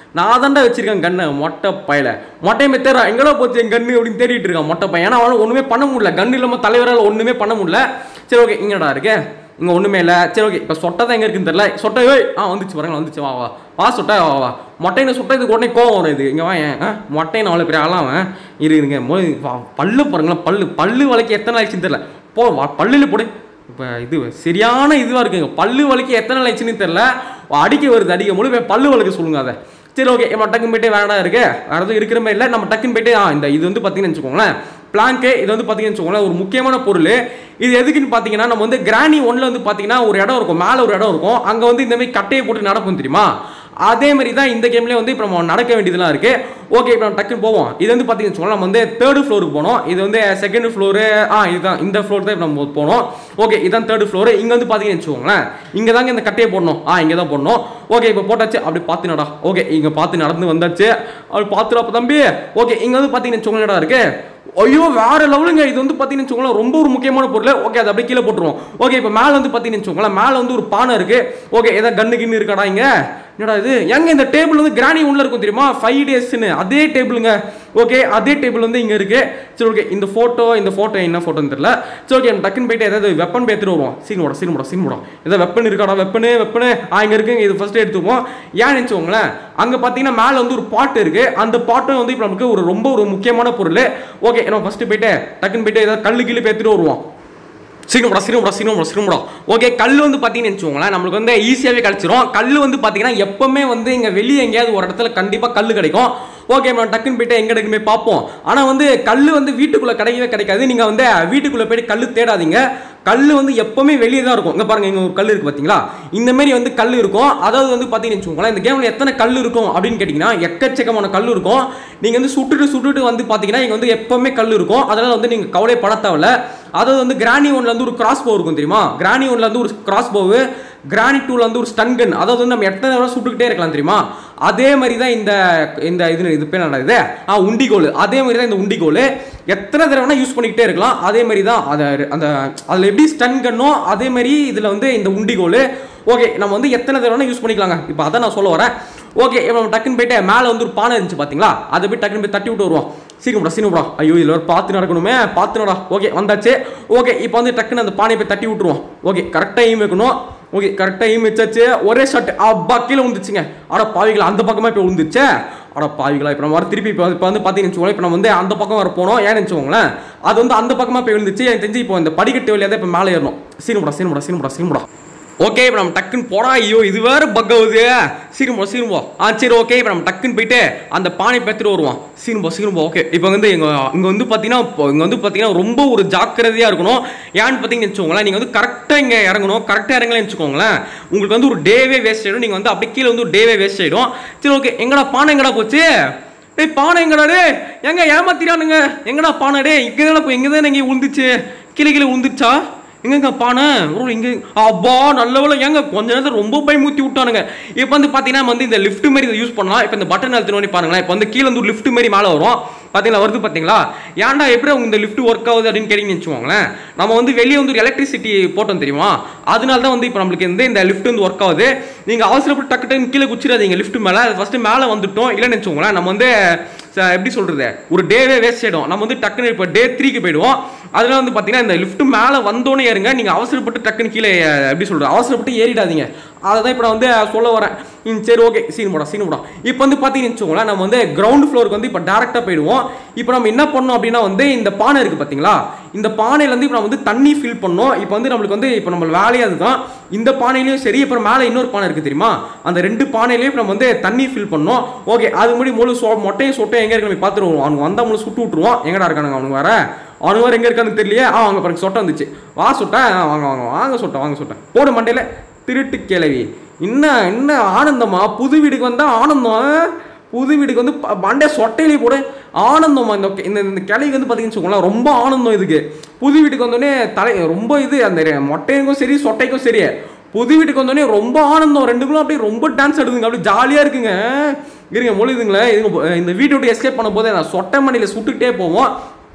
நான் தாண்டா வச்சிருக்கேன் கண்ணு மொட்டை பையில மொட்டையுமே தேரா எங்கடா போச்சு என் கண்ணு அப்படின்னு தேடிட்டு இருக்கான் மொட்டை பையன் ஏன்னா அவனால ஒண்ணுமே பண்ண முடியல கண்ணு இல்லாம தலைவரால் ஒண்ணுமே பண்ண முடியல சரி ஓகே இங்கடா இருக்கு இங்க ஒண்ணுமே இல்ல சரி ஓகே இப்ப சொட்டை தான் எங்க இருக்குன்னு தெரியல சொட்டை ஓய் ஆ வந்துச்சு பாருங்க வந்துச்சு வா வா வா சொட்டை வா வா மொட்டைன்னு சொட்டை இதுக்கு உடனே கோவம் வரும் இது இங்க வா ஏன் மொட்டைன்னு அவ்வளோ பெரிய ஆளாம் அவன் இரு இருங்க மொ வா, பல்லு பாருங்களேன் பல்லு பல்லு வளைக்க எத்தனை ஆயிடுச்சுன்னு தெரியல போ வா பல்லுல போடு இப்போ இது சரியான இதுவாக இருக்குங்க பல்லு வலிக்கு எத்தனை ஆயிடுச்சுன்னு தெரியல அடிக்க வருது அடிக்க முழு போய் பல்லு வலிக்க சொல்லுங்க அதை சரி ஓகே நம்ம டக்குன்னு போயிட்டு வேணா இருக்கு வேறு எதுவும் இருக்கிற மாதிரி இல்லை நம்ம டக்குன்னு போயிட்டு ஆ இந்த இது வந்து பார்த்தீங்கன்னு வச்சுக்கோங்களேன் பிளாங்கு இது வந்து பார்த்தீங்கன்னு வச்சுக்கோங்களேன் ஒரு முக்கியமான பொருள் இது எதுக்குன்னு பார்த்தீங்கன்னா நம்ம வந்து கிராணி ஒன்ல வந்து பார்த்தீங்கன்னா ஒரு இடம் இருக்கும் மேலே ஒரு இடம் இருக்கும் அங்கே வந்து இந்த மாதிரி கட்டையை போட்டு நடக்கும் தெரியுமா அதே மாதிரி தான் இந்த கேம்லேயே வந்து இப்போ நம்ம நடக்க வேண்டியதெல்லாம் இருக்கு ஓகே இப்போ நம்ம டக்குன்னு போவோம் இது வந்து பார்த்தீங்கன்னு வச்சுக்கோங்களேன் நம்ம வந்து தேர்டு ஃப்ளோருக்கு போனோம் இது வந்து செகண்ட் ஃப்ளோரு ஆ இதுதான் இந்த ஃப்ளோர் தான் இப்ப நம்ம போனோம் ஓகே இதான் தேர்ட் ஃப்ளோர் இங்கே வந்து பார்த்தீங்கன்னு வச்சுக்கோங்களேன் இங்கே தாங்க இந்த கட்டையை போடணும் ஆ இங்கே தான் போடணும் ஓகே இப்போ போட்டாச்சு அப்படி பார்த்து நடா ஓகே இங்கே பார்த்து நடந்து வந்தாச்சு அப்படி பார்த்துடா தம்பி ஓகே இங்கே வந்து பார்த்தீங்கன்னு வச்சுக்கோங்களேன் இருக்கு ஐயோ வேற லெவலுங்க இது வந்து பார்த்தீங்கன்னு வச்சுக்கோங்களேன் ரொம்ப ஒரு முக்கியமான பொருள் ஓகே அதை அப்படியே கீழே போட்டுருவோம் ஓகே இப்போ மேலே வந்து பார்த்தீங்கன்னு வச்சுக்கோங்களேன் மேலே வந்து ஒரு பானை இருக்கு ஓகே ஏதாவது கண்ணு கிண்ணு இருக்காடா இங்க என்னடா இது எங்க இந்த டேபிள் வந்து கிராணி உள்ள இருக்கும் தெரியுமா ஃபைவ் டேஸ்னு அதே டேபிளுங்க ஓகே அதே டேபிள் வந்து இங்க இருக்கு சரி ஓகே இந்த போட்டோ இந்த போட்டோ என்ன போட்டோன்னு தெரியல சரி ஓகே நம்ம டக்குன்னு போயிட்டு ஏதாவது வெப்பன் பேத்துட்டு வருவோம் சீன் போட சீன் போட சீன் போட ஏதாவது வெப்பன் இருக்காடா வெப்பனு வெப்பனு ஆ இங்க இருக்குங்க இது ஃபர்ஸ்ட் எடுத்துப்போம் ஏன் நினச்சோங்களேன் அங்க பாத்தீங்கன்னா மேல வந்து ஒரு பாட்டு இருக்கு அந்த பாட்டும் வந்து இப்போ நமக்கு ஒரு ரொம்ப ஒரு முக்கியமான பொருள் ஓகே நம்ம ஃபர்ஸ்ட் போயிட்டு டக்குன்னு போயிட்டு ஏதாவது கல்லு கீழே பேத்துட்டு வருவோம் சீக்கிரம்டா சீக்கிரம்டா சீக்கிரம்டா சீக்கிரம்டா ஓகே கல் வந்து பார்த்தீங்கன்னு வச்சுக்கோங்களேன் நம்மளுக்கு வந்து ஈஸியாகவே கிடச்சிரும் கல் வந்து பார்த்தீங்கன்னா எப்பவுமே வந்து இங்கே வெளியே எங்கேயாவது ஒரு இடத்துல கண்டிப்பாக கல் கிடைக்கும் ஓகே நம்ம டக்குன்னு போயிட்டு எங்கே கிடைக்குமே பார்ப்போம் ஆனால் வந்து கல் வந்து வீட்டுக்குள்ளே கிடைக்கவே கிடைக்காது நீங்கள் வந்து வீட்டுக்குள்ளே போயிட்டு கல் தேடாதீங்க கல் வந்து எப்பவுமே வெளியே தான் இருக்கும் இங்கே பாருங்க இங்கே ஒரு கல் இருக்கு பார்த்தீங்களா இந்த மாதிரி வந்து கல் இருக்கும் அதாவது வந்து பார்த்தீங்கன்னு வச்சுக்கோங்களேன் இந்த கேமில் எத்தனை கல் இருக்கும் அப்படின்னு கேட்டிங்கன்னா எக்கச்சக்கமான கல் இருக்கும் நீங்கள் வந்து சுட்டுட்டு சுட்டுட்டு வந்து பார்த்தீங்கன்னா இங்கே வந்து எப்பவுமே கல் இருக்கும் அதனால் வந்து நீங்கள் கவலைப்பட தேவையில்ல அதாவது வந்து கிராணி ஒன்ல வந்து ஒரு கிராஸ் போ இருக்கும் தெரியுமா கிராணி ஒன்ல வந்து ஒரு கிராஸ் போவு கிரானி டூல வந்து ஒரு ஸ்டன் கன் அதாவது வந்து நம்ம எத்தனை தடவை சுட்டுக்கிட்டே இருக்கலாம் தெரியுமா அதே மாதிரி தான் இந்த இந்த இது இது பேர் என்னடா இது ஆ உண்டிகோல் அதே மாதிரி தான் இந்த உண்டிகோல் எத்தனை தடவைனா யூஸ் பண்ணிக்கிட்டே இருக்கலாம் அதே மாதிரி தான் அதை அந்த அதில் எப்படி ஸ்டன் கன்னோ அதே மாதிரி இதில் வந்து இந்த உண்டிகோல் ஓகே நம்ம வந்து எத்தனை தடவை யூஸ் பண்ணிக்கலாங்க இப்போ அதான் நான் சொல்ல வரேன் ஓகே இப்போ நம்ம டக்குன்னு போயிட்டு மேலே வந்து ஒரு பானை இருந்துச்சு பார்த்தீங்களா அதை போய் டக்குன்னு போய் தட்டி விட்டு வருவோம் சீக்கிரம்டா சீக்கிரம்டா ஐயோ இதில் ஒரு பார்த்து நடக்கணுமே பார்த்து நடா ஓகே வந்தாச்சு ஓகே இப்போ வந்து டக்குன்னு அந்த பானையை போய் தட்டி விட்டுருவோம் ஓகே கரெக்டாக எய்ம் வைக்கணும் ஓகே கரெக்டாக எய்ம் வச்சாச்சு ஒரே ஷாட் அப்பா கீழே விழுந்துச்சுங்க அட பாவிகளா அந்த பக்கமாக இப்போ விழுந்துச்சே அட பாவிகளா இப்போ நம்ம வர திருப்பி இப்போ இப்போ வந்து பார்த்தீங்கன்னு வச்சுக்கோங்களேன் இப்போ நம்ம வந்து அந்த பக்கம் வர போனோம் ஏன்னு வச்சுக்கோங்களேன் அது வந்து அந்த பக்கமாக போய் விழுந்துச்சு எனக்கு தெரிஞ்சு இப்போ இந்த படிக்கட்டு வழியாக தான் இப்போ மேலே ஏறணும் சீனுமுடா சீனுமுடா சீனுமுடா சீனுமுடா ஓகே இப்போ நம்ம டக்குன்னு போடா ஐயோ இது வேற பக் ஆகுது சீக்கிரம் சீக்கிரம் ஆ சரி ஓகே இப்போ நம்ம டக்குன்னு போயிட்டு அந்த பானை பேத்துட்டு வருவோம் சீக்கிரம் போ சீக்கிரம் போ ஓகே இப்போ வந்து எங்க இங்க வந்து பார்த்தீங்கன்னா இப்போ இங்க வந்து பார்த்தீங்கன்னா ரொம்ப ஒரு ஜாக்கிரதையா இருக்கணும் ஏன்னு பார்த்தீங்கன்னு வச்சுக்கோங்களேன் நீங்க வந்து கரெக்டாக இங்கே இறங்கணும் கரெக்டாக இறங்கலன்னு வச்சுக்கோங்களேன் உங்களுக்கு வந்து ஒரு டேவே வேஸ்ட் ஆயிடும் நீங்க வந்து அப்படியே கீழே வந்து ஒரு டேவே வேஸ்ட் ஆயிடும் சரி ஓகே எங்கடா பானை எங்கடா போச்சு டேய் பானை எங்கடா டே எங்க ஏமாத்திரானுங்க எங்கடா பானை டே இங்கே தானே இங்கே தானே இங்கே உழுந்துச்சு கீழே கீழே உழுந்துச்சா எங்கங்க பானை ப்ரோ இங்கே அப்பா நல்ல வேலை ஏங்க கொஞ்ச நேரத்தில் ரொம்ப பயமுத்தி விட்டானுங்க இப்போ வந்து பார்த்தீங்கன்னா நம்ம வந்து இந்த லிஃப்ட் மாதிரி இதை யூஸ் பண்ணலாம் இப்போ இந்த பட்டன் அழுத்தினோடனே பாருங்களேன் இப்போ வந்து கீழே வந்து ஒரு லிஃப்ட் மாதிரி மேலே வரும் பார்த்தீங்களா வருது பார்த்தீங்களா ஏன்டா எப்படி உங்க இந்த லிஃப்ட் ஒர்க் ஆகுது அப்படின்னு கேட்டீங்கன்னு வச்சுக்கோங்களேன் நம்ம வந்து வெளியே வந்து ஒரு எலக்ட்ரிசிட்டி போட்டோம் தெரியுமா அதனால தான் வந்து இப்போ நம்மளுக்கு வந்து இந்த லிஃப்ட் வந்து ஒர்க் ஆகுது நீங்கள் அவசரப்பட்டு டக்கு டக்குன்னு கீழே குச்சிடாதீங்க லிஃப்ட் மேலே ஃபஸ்ட்டு மேலே வந்துட்டோம் இல்லைன்னு வச்சுக்கோங்களேன் நம்ம வந்து ச- எப்படி சொல்றது ஒரு டேவே வேஸ்ட் ஆயிடும் நம்ம வந்து டக்குன்னு இப்போ டே த்ரீக்கு போயிடுவோம் அதனால வந்து பார்த்தீங்கன்னா இந்த லிஃப்ட் மேலே வந்தோன்னே ஏறுங்க நீங்கள் அவசரப்பட்டு டக்குன்னு கீழே அஹ், எப்படி சொல்றது அவசரப்பட்டு ஏறிடாதீங்க அதை தான் இப்போ நான் வந்து சொல்ல வரேன் ம், சரி ஓகே சீன் போடா சீன் போடா இப்போ வந்து பார்த்தீங்கன்னு வச்சுக்கோங்களேன் நம்ம வந்து கிரவுண்ட் ஃப்ளோருக்கு வந்து இப்போ டேரெக்டாக போயிடுவோம் இப்போ நம்ம என்ன பண்ணோம் அப்படின்னா வந்து இந்த பானை இருக்குது பார்த்தீங்களா இந்த பானையில வந்து இப்போ நம்ம வந்து தண்ணி ஃபில் பண்ணோம் இப்போ வந்து நம்மளுக்கு வந்து இப்போ நம்ம வேலையே அதுதான் இந்த பானையிலையும் சரி அப்புறம் மேலே இன்னொரு பானை இருக்குது தெரியுமா அந்த ரெண்டு பானையிலையும் இப்போ நம்ம வந்து தண்ணி ஃபில் பண்ணோம் ஓகே அது முடி முழு சொ மொட்டையும் சொட்டையும் எங்கே இருக்கு நம்ம பார்த்துருவோம் அவனுக்கு வந்தால் முழு சுட்டு விட்டுருவோம் எங்கடா இருக்கானுங்க அவனுக்கு வேற அவனுக்கு வேற எங்கே இருக்கான்னு தெரியலையே ஆ அவங்க பாருங்க சொட்டை வந்துச்சு வா சொட்டை ஆ, வாங்க வாங்க வாங்க சொட்டை வாங்க சொட்டை போடு மண்டையில திருட்டு கிளவி இன்னும் இன்னும் ஆனந்தமா புது வீடுக்கு வந்தா ஆனந்தம் புது வீடுக்கு வந்து ப- மண்டை சொட்டையிலே போடு ஆனந்தமா இந்த இந்த இந்த கிளைக்கு வந்து பார்த்தீங்கன்னு வச்சுக்கோங்களேன் ரொம்ப ஆனந்தம் இதுக்கு புது வீட்டுக்கு வந்தோடனே தலை ரொம்ப இது அந்த ரெ- மொட்டைக்கும் சரி சொட்டைக்கும் சரி புது வீட்டுக்கு வந்தோடனே ரொம்ப ஆனந்தம் ரெண்டுக்குள்ள அப்படியே ரொம்ப டான்ஸ் ஆடுதுங்க அப்படியே ஜாலியாக இருக்குங்க இருங்க மொழிதுங்களேன் இதுங்க போ- இந்த வீட்டை விட்டு எஸ்கேப் பண்ணும்போது நான் சொட்டை மணியில் சுட்டுக்கிட்டே போவோம்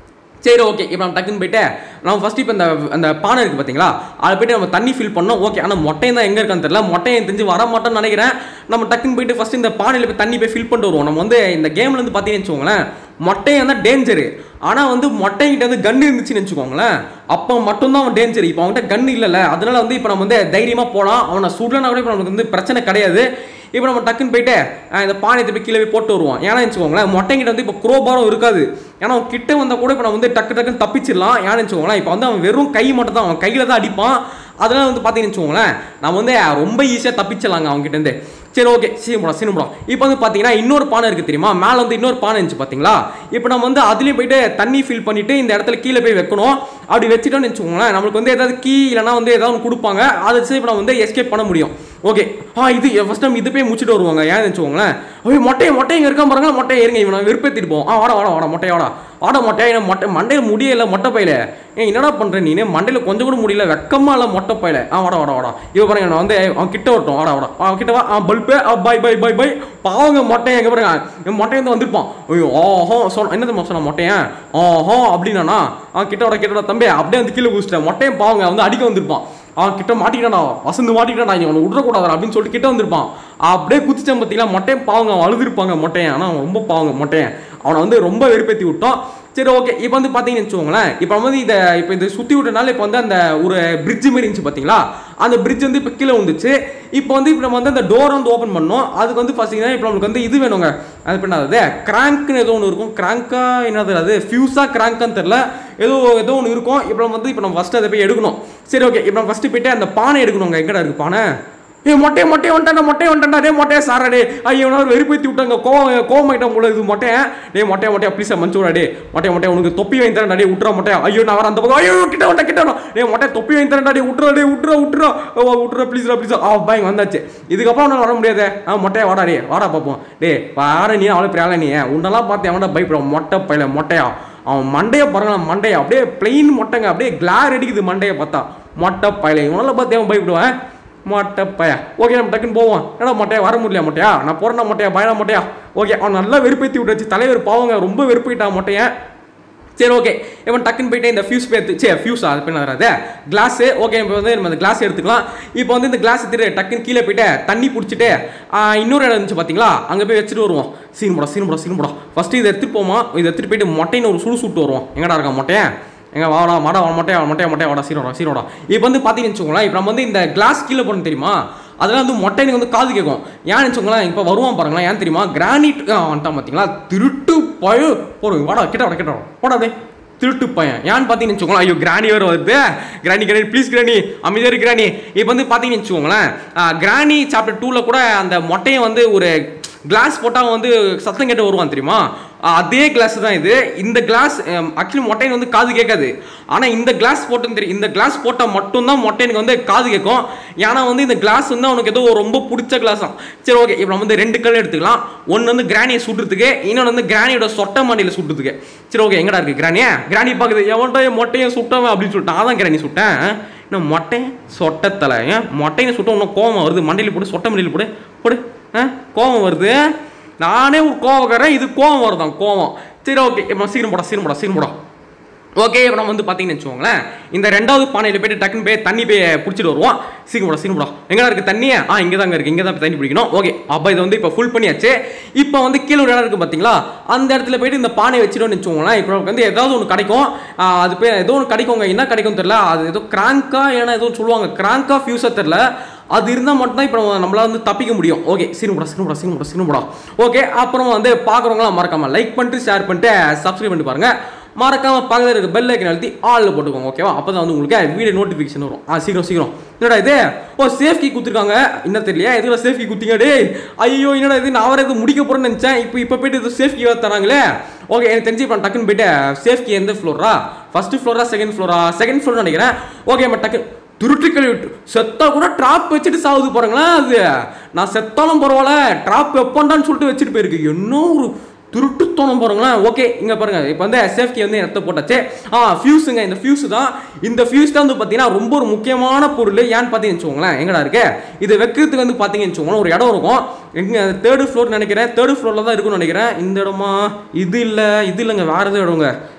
சரி ஓகே இப்போ நம்ம டக்குன்னு போயிட்டு நம்ம ஃபர்ஸ்ட் இப்போ இந்த அந்த பானை இருக்குது பார்த்தீங்களா அதை போயிட்டு நம்ம தண்ணி ஃபில் பண்ணோம் ஓகே ஆனால் மொட்டையும் தான் எங்கே இருக்கான்னு தெரியல மொட்டையும் தெரிஞ்சு வர மாட்டோம்னு நினைக்கிறேன் நம்ம டக்குன்னு போயிட்டு ஃபர்ஸ்ட் இந்த பானையில் போய் தண்ணி போய் ஃபில் பண்ணிட்டு வருவோம் நம்ம வந்து இந்த கேம்ல இருந்து பார்த்தீங்கன்னு வச்சுக்கோங்களேன் மொட்டையும் தான் டேஞ்சரு ஆனால் வந்து மொட்டைங்கிட்ட வந்து கன் இருந்துச்சுன்னு வச்சுக்கோங்களேன் அப்போ மட்டும்தான் அவன் டேஞ்சர் இப்போ அவன்கிட்ட கன் இல்லைல்ல அதனால வந்து இப்போ நம்ம வந்து தைரியமாக போகலாம் அவனை சுடலனா கூட இப்போ நமக்கு வந்து பிரச்சனை கிடையாது இப்போ நம்ம டக்குன்னு போயிட்டு அஹ், இந்த பானை திருப்பி கீழே போய் போட்டு வருவோம் ஏன்னா வச்சுக்கோங்களேன் மொட்டைங்கிட்ட வந்து இப்போ குரோபாரம் இருக்காது ஏன்னா அவன் கிட்ட வந்தால் கூட இப்போ நம்ம வந்து டக்கு டக்குன்னு தப்பிச்சிடலாம் ஏன்னு வச்சுக்கோங்களேன் இப்போ வந்து அவன் வெறும் கை மட்டும் தான் அவன் கையில் தான் அடிப்பான் அதனால வந்து பார்த்தீங்கன்னு வச்சுக்கோங்களேன் நம்ம வந்து ரொம்ப ஈஸியாக தப்பிச்சிடலாங்க அவங்ககிட்ட இருந்து சரி ஓகே சீனப்படம் சீனப்படம் இப்போ வந்து பார்த்தீங்கன்னா இன்னொரு பானை இருக்குது தெரியுமா மேலே வந்து இன்னொரு பானை இருந்துச்சு பார்த்தீங்களா இப்போ நம்ம வந்து அதுலேயும் போயிட்டு தண்ணி ஃபில் பண்ணிட்டு இந்த இடத்துல கீழே போய் வைக்கணும் அப்படி வச்சுட்டோம்னு வச்சுக்கோங்களேன் நம்மளுக்கு வந்து ஏதாவது கீ இல்லைனா வந்து ஏதாவது ஒன்று கொடுப்பாங்க அதை வச்சு இப்போ நம்ம வந்து எஸ்கேப் பண்ண முடியும் ஓகே ஆ இது ஃபர்ஸ்ட் டைம் இது போய் முடிச்சுட்டு வருவாங்க ஏன்னு வச்சுக்கோங்களேன் ஐயோ மொட்டை மொட்டை இங்கே இருக்கான் பாருங்க மொட்டை இருங்க இவனை விருப்பத்திட்டு போவோம் ஆ வாடா வாடா வாடா மொட்டை வாடா வாடா மொட்டை என்ன மொட்டை மண்டையில் முடியல மொட்டை பையில ஏன் என்னடா பண்ற நீ மண்டையில் கொஞ்சம் கூட முடியல வெக்கமா இல்லை மொட்டை பையில ஆ வாடா வாடா வாடா இவ பாருங்க நான் வந்து அவன் கிட்ட வரட்டும் வாடா வாடா அவன் கிட்ட வா ஆ பல்பு ஆ பை பை பை பை பாவங்க மொட்டை எங்க பாருங்க என் மொட்டை வந்து வந்திருப்பான் ஐயோ ஆஹோ சொன்ன என்ன தெரியுமா சொன்ன மொட்டையன் ஆஹோ அப்படின்னா ஆ கிட்ட வர கிட்ட வர தம்பி அப்படியே வந்து கீழே குதிச்சிட்டேன் மொட்டையும் பாவங்க வந்து அடிக்க வந்திருப்பான் அவன் கிட்ட மாட்டிக்கிட்டானா வசந்து மாட்டிக்கிட்டான் நீ அவனை விட்றக்கூடாது அப்படின்னு சொல்லிட்டு கிட்ட வந்திருப்பான் அப்படியே குதிச்சேன் பார்த்தீங்களா மொட்டையன் பாவங்க அவன் அழுதுருப்பாங்க மொட்டையன் ஆனால் அவன் ரொம்ப பாவங்க மொட்டையன் அவனை வந்து ரொம்ப வெறுப்பேற்றி விட்டோம் சரி ஓகே இப்போ வந்து பார்த்தீங்கன்னு வச்சுக்கோங்களேன் இப்போ வந்து இதை இப்போ இது சுற்றி விட்டனால இப்போ வந்து அந்த ஒரு பிரிட்ஜ் மாதிரி இருந்துச்சு பார்த்தீங்களா அந்த பிரிட்ஜ் வந்து இப்போ கீழே வந்துச்சு இப்போ வந்து இப்போ நம்ம வந்து அந்த டோர் வந்து ஓப்பன் பண்ணோம் அதுக்கு வந்து பார்த்தீங்கன்னா இப்போ நம்மளுக்கு வந்து இது வேணுங்க அது இப்போ என்னது கிராங்க்னு ஏதோ ஒன்று இருக்கும் கிராங்கா என்னது அது ஃபியூஸா கிராங்கான்னு தெரில ஏதோ ஏதோ ஒன்று இருக்கும் இப்போ நம்ம வந்து இப்போ நம்ம ஃபஸ்ட்டு அதை போய் எடுக்கணும் சரி ஓகே இப்போ நம்ம ஃபஸ்ட்டு போயிட்டு அந்த பானை எடுக்கணுங்க எங்கடா இருக்கு பானை ஏ மொட்டை மொட்டை வந்துட்டா மொட்டை வந்துட்டா டே மொட்டையா சாரா டே ஐயோ ஒரு வெறுப்பேத்தி விட்டாங்க கோவம் கோவம் ஆயிட்டா உங்களை இது மொட்டையா டே மொட்டையா மொட்டையா ப்ளீஸ் மன்னிச்சு விடா டே மொட்டை மொட்டையா உனக்கு தொப்பி வாங்கி தரேன் டே விட்டுறா மொட்டையா ஐயோ நான் வர அந்த பக்கம் ஐயோ கிட்ட வந்தா கிட்ட வந்தா டே மொட்டை தொப்பி வாங்கி தரேன் டே விட்டுறா டே விட்டுறா விட்டுறா ஓ விட்டுறா ப்ளீஸ் ப்ளீஸ் ஆ பாய் வந்தாச்சு இதுக்கப்புறம் நான் வர முடியாது ஆ மொட்டையா வாடா டே வாடா பார்ப்போம் டே வாட நீ அவ்வளோ பெரிய நீ உன்னெல்லாம் பார்த்து அவன்டா பயப்படுவான் மொட்டை பையில மொட்டையா அவன் மண்டையை பாருங்க மண்டையை அப்படியே பிளெயின் மொட்டைங்க அப்படியே கிளார் அடிக்குது மண்டையை பார்த்தா மொட்டை பையில இவனெல்லாம் பார்த்து அவன் பயப்படுவேன் மொட்டை பைய ஓகே நம்ம டக்குன்னு போவோம் ஏன்னா மொட்டையா வர முடியல மொட்டையா நான் போறேன்னா மொட்டையா பயணா மொட்டையா ஓகே அவன் நல்லா வெறுப்பேத்தி விட்டாச்சு தலைவர் பாவங்க ரொம்ப வெறுப்பிட்டான் மொட்டையன் சரி ஓகே இவன் டக்குன்னு போயிட்டு இந்த ஃபியூஸ் பேத்து சே ஃபியூஸ் அது பண்ண வராது கிளாஸு ஓகே இப்போ வந்து நம்ம அந்த கிளாஸ் எடுத்துக்கலாம் இப்போ வந்து இந்த கிளாஸ் எடுத்துட்டு டக்குன்னு கீழே போயிட்டு தண்ணி பிடிச்சிட்டு ஆ, இன்னொரு இடம் இருந்துச்சு பார்த்தீங்களா அங்கே போய் வச்சுட்டு வருவோம் சீன் போடா சீன் போடா சீன் போடா ஃபஸ்ட்டு இதை எடுத்துட்டு போமா இதை எடுத்துட்டு போயிட்டு மொட்டைன்னு ஒரு சுடு சுட்டு வருவோம் எங்கடா இருக்கான் மொட்டையன் எங்க வாடா மாடா வா மொட்டையா மொட்டையா மொட்டையா வாடா சீரோடா சீரோடா இப்போ வந்து பார்த்தீங்கன்னு வச்சுக்கோங்களேன் இப்போ நம்ம வந்து இந்த கிளாஸ் கீழே போடணும் தெரியுமா அதெல்லாம் வந்து மொட்டைனுக்கு வந்து காது கேட்கும் ஏன்னு வச்சுக்கோங்களேன் இப்போ வருவான் பாருங்களேன் ஏன் தெரியுமா கிரானைட் வந்துட்டான் பார்த்தீங்களா திருட்டு பய போடுங்க வாடா கிட்ட வாடா கிட்ட வாடா போடா அப்படியே திருட்டு பையன் ஏன்னு பார்த்தீங்கன்னு வச்சுக்கோங்களேன் ஐயோ கிராணி வேறு வருது கிராணி கிராணி ப்ளீஸ் கிராணி அமைதியாக இரு கிராணி இப்போ வந்து பார்த்தீங்கன்னு வச்சுக்கோங்களேன் கிராணி சாப்டர் டூவில் கூட அந்த மொட்டையை வந்து ஒரு கிளாஸ் போட்டால் வந்து சத்தம் கேட்டு வருவான் தெரியுமா ஆஹ் அதே கிளாஸ் தான் இது இந்த கிளாஸ் ஆக்சுவலி மொட்டையன் வந்து காது கேட்காது ஆனால் இந்த கிளாஸ் போட்டு தெரியும் இந்த கிளாஸ் போட்டால் மட்டும்தான் மொட்டையனுக்கு வந்து காது கேட்கும் ஏன்னா வந்து இந்த கிளாஸ் வந்து அவனுக்கு ஏதோ ரொம்ப பிடிச்ச கிளாஸ் தான் சரி ஓகே இப்போ நம்ம வந்து ரெண்டு கல் எடுத்துக்கலாம் ஒன்று வந்து கிராணியை சுடுறதுக்கு இன்னொன்று வந்து கிராணியோட சொட்டை மாடியில் சுட்டுறதுக்கு சரி ஓகே எங்கடா இருக்கு கிராணியா கிராணி பார்க்குது எவன்டா என் மொட்டையை சுட்டவன் அப்படின்னு சொல்லிட்டு அதான் கிராணி சுட்டேன் இன்னும் மொட்டை சொட்டத்தலை ஏன் மொட்டையை சுட்ட இன்னும் கோவம் வருது மண்டையில் போடு சொட்டை மண்டையில் போடு போடு ஆ கோவம் வருது நானே ஒரு கோவக்காரன் இது கோவம் வருதான் கோவம் சரி ஓகே இப்போ சீக்கிரம் போடா சீக்கிரம் போடா சீக்கிரம் போடா ஓகே இப்போ நம்ம வந்து பார்த்தீங்கன்னு வச்சுக்கோங்களேன் இந்த ரெண்டாவது பானையில் போயிட்டு டக்குன்னு போய் தண்ணி போய் பிடிச்சிட்டு வருவோம் சீக்கிரம் போடா சீக்கிரம் போடா எங்கடா இருக்கு தண்ணி ஆ இங்கே தாங்க இருக்கு இங்கே தான் தண்ணி பிடிக்கணும் ஓகே அப்போ இதை வந்து இப்போ ஃபுல் பண்ணியாச்சு இப்போ வந்து கீழே ஒரு இடம் இருக்கு பார்த்தீங்களா அந்த இடத்துல போயிட்டு இந்த பானை வச்சிட்டோம்னு வச்சுக்கோங்களேன் இப்போ நமக்கு வந்து ஏதாவது ஒன்று கிடைக்கும் ஆ, அது பேர் ஏதோ ஒன்று கிடைக்குங்க என்ன கிடைக்கும் தெரியல அது ஏதோ கிராங்கா ஏன்னா ஏதோ சொல்லுவாங்க கிராங்கா ஃபியூஸா தெரியல அது இருந்தால் மட்டும்தான் இப்போ நம்ம- நம்மளால வந்து தப்பிக்க முடியும் ஓகே சீனுபடா சீனுபடா சீனுபடா சீனுபடா ஓகே அப்புறம் வந்து பார்க்குறவங்களாம் மறக்காம லைக் பண்ணிட்டு ஷேர் பண்ணிட்டு சப்ஸ்கிரைப் பண்ணிட்டு பாருங்க மறக்காம பக்கத்தில் இருக்க பெல் ஐக்கன் அழுத்தி ஆளில் போட்டுக்கோங்க ஓகேவா அப்போ தான் வந்து உங்களுக்கு வீடியோ நோட்டிஃபிகேஷன் வரும் ஆ சீக்கிரம் சீக்கிரம் என்னடா இது ஓ சேஃப் கீ குத்துருக்காங்க என்ன தெரியலையா எதுல சேஃப் கீ குத்திங்க டேய் ஐயோ என்னடா இது நான் வர இது முடிக்க போறேன்னு நினச்சேன் இப்போ இப்போ போயிட்டு இது சேஃப் கீ தராங்களே ஓகே எனக்கு தெரிஞ்சு இப்போ நான் டக்குன்னு போயிட்டு சேஃப் கீ எந்த ஃப்ளோரா ஃபர்ஸ்ட் ஃப்ளோரா செகண்ட் ஃப்ளோரா செகண்ட் ஃப்ளோர் நினைக்கிறேன் ஓகே நம்ம டக்கு துருட்டு கழுவிட்டு செத்தா கூட ட்ராப் வச்சுட்டு சாவுது பாருங்களேன் அது நான் செத்தாலும் பரவாயில்ல ட்ராப் எப்போண்டான்னு சொல்லிட்டு வச்சுட்டு போயிருக்கு என்ன ஒரு துருட்டுத்தோணம் பாருங்களேன் ஓகே இங்கே பாருங்க இப்போ வந்து சேஃப்டி வந்து எடுத்து போட்டாச்சு ஆ ஃபியூஸுங்க இந்த ஃபியூஸ் தான் இந்த ஃபியூஸ் தான் வந்து பார்த்தீங்கன்னா ரொம்ப ஒரு முக்கியமான பொருள் ஏன்னு பார்த்தீங்கன்னு வச்சுக்கோங்களேன் எங்கடா இருக்கு இது வைக்கிறதுக்கு வந்து பார்த்தீங்கன்னு வச்சுக்கோங்களேன் ஒரு இடம் இருக்கும் எங்க தேர்டு ஃப்ளோர் நினைக்கிறேன் தேர்டு ஃப்ளோரில் தான் இருக்கும்னு நினைக்கிறேன் இந்த இடமா இது இல்லை இது இல்லைங்க வேறு எதுவும் இடங்க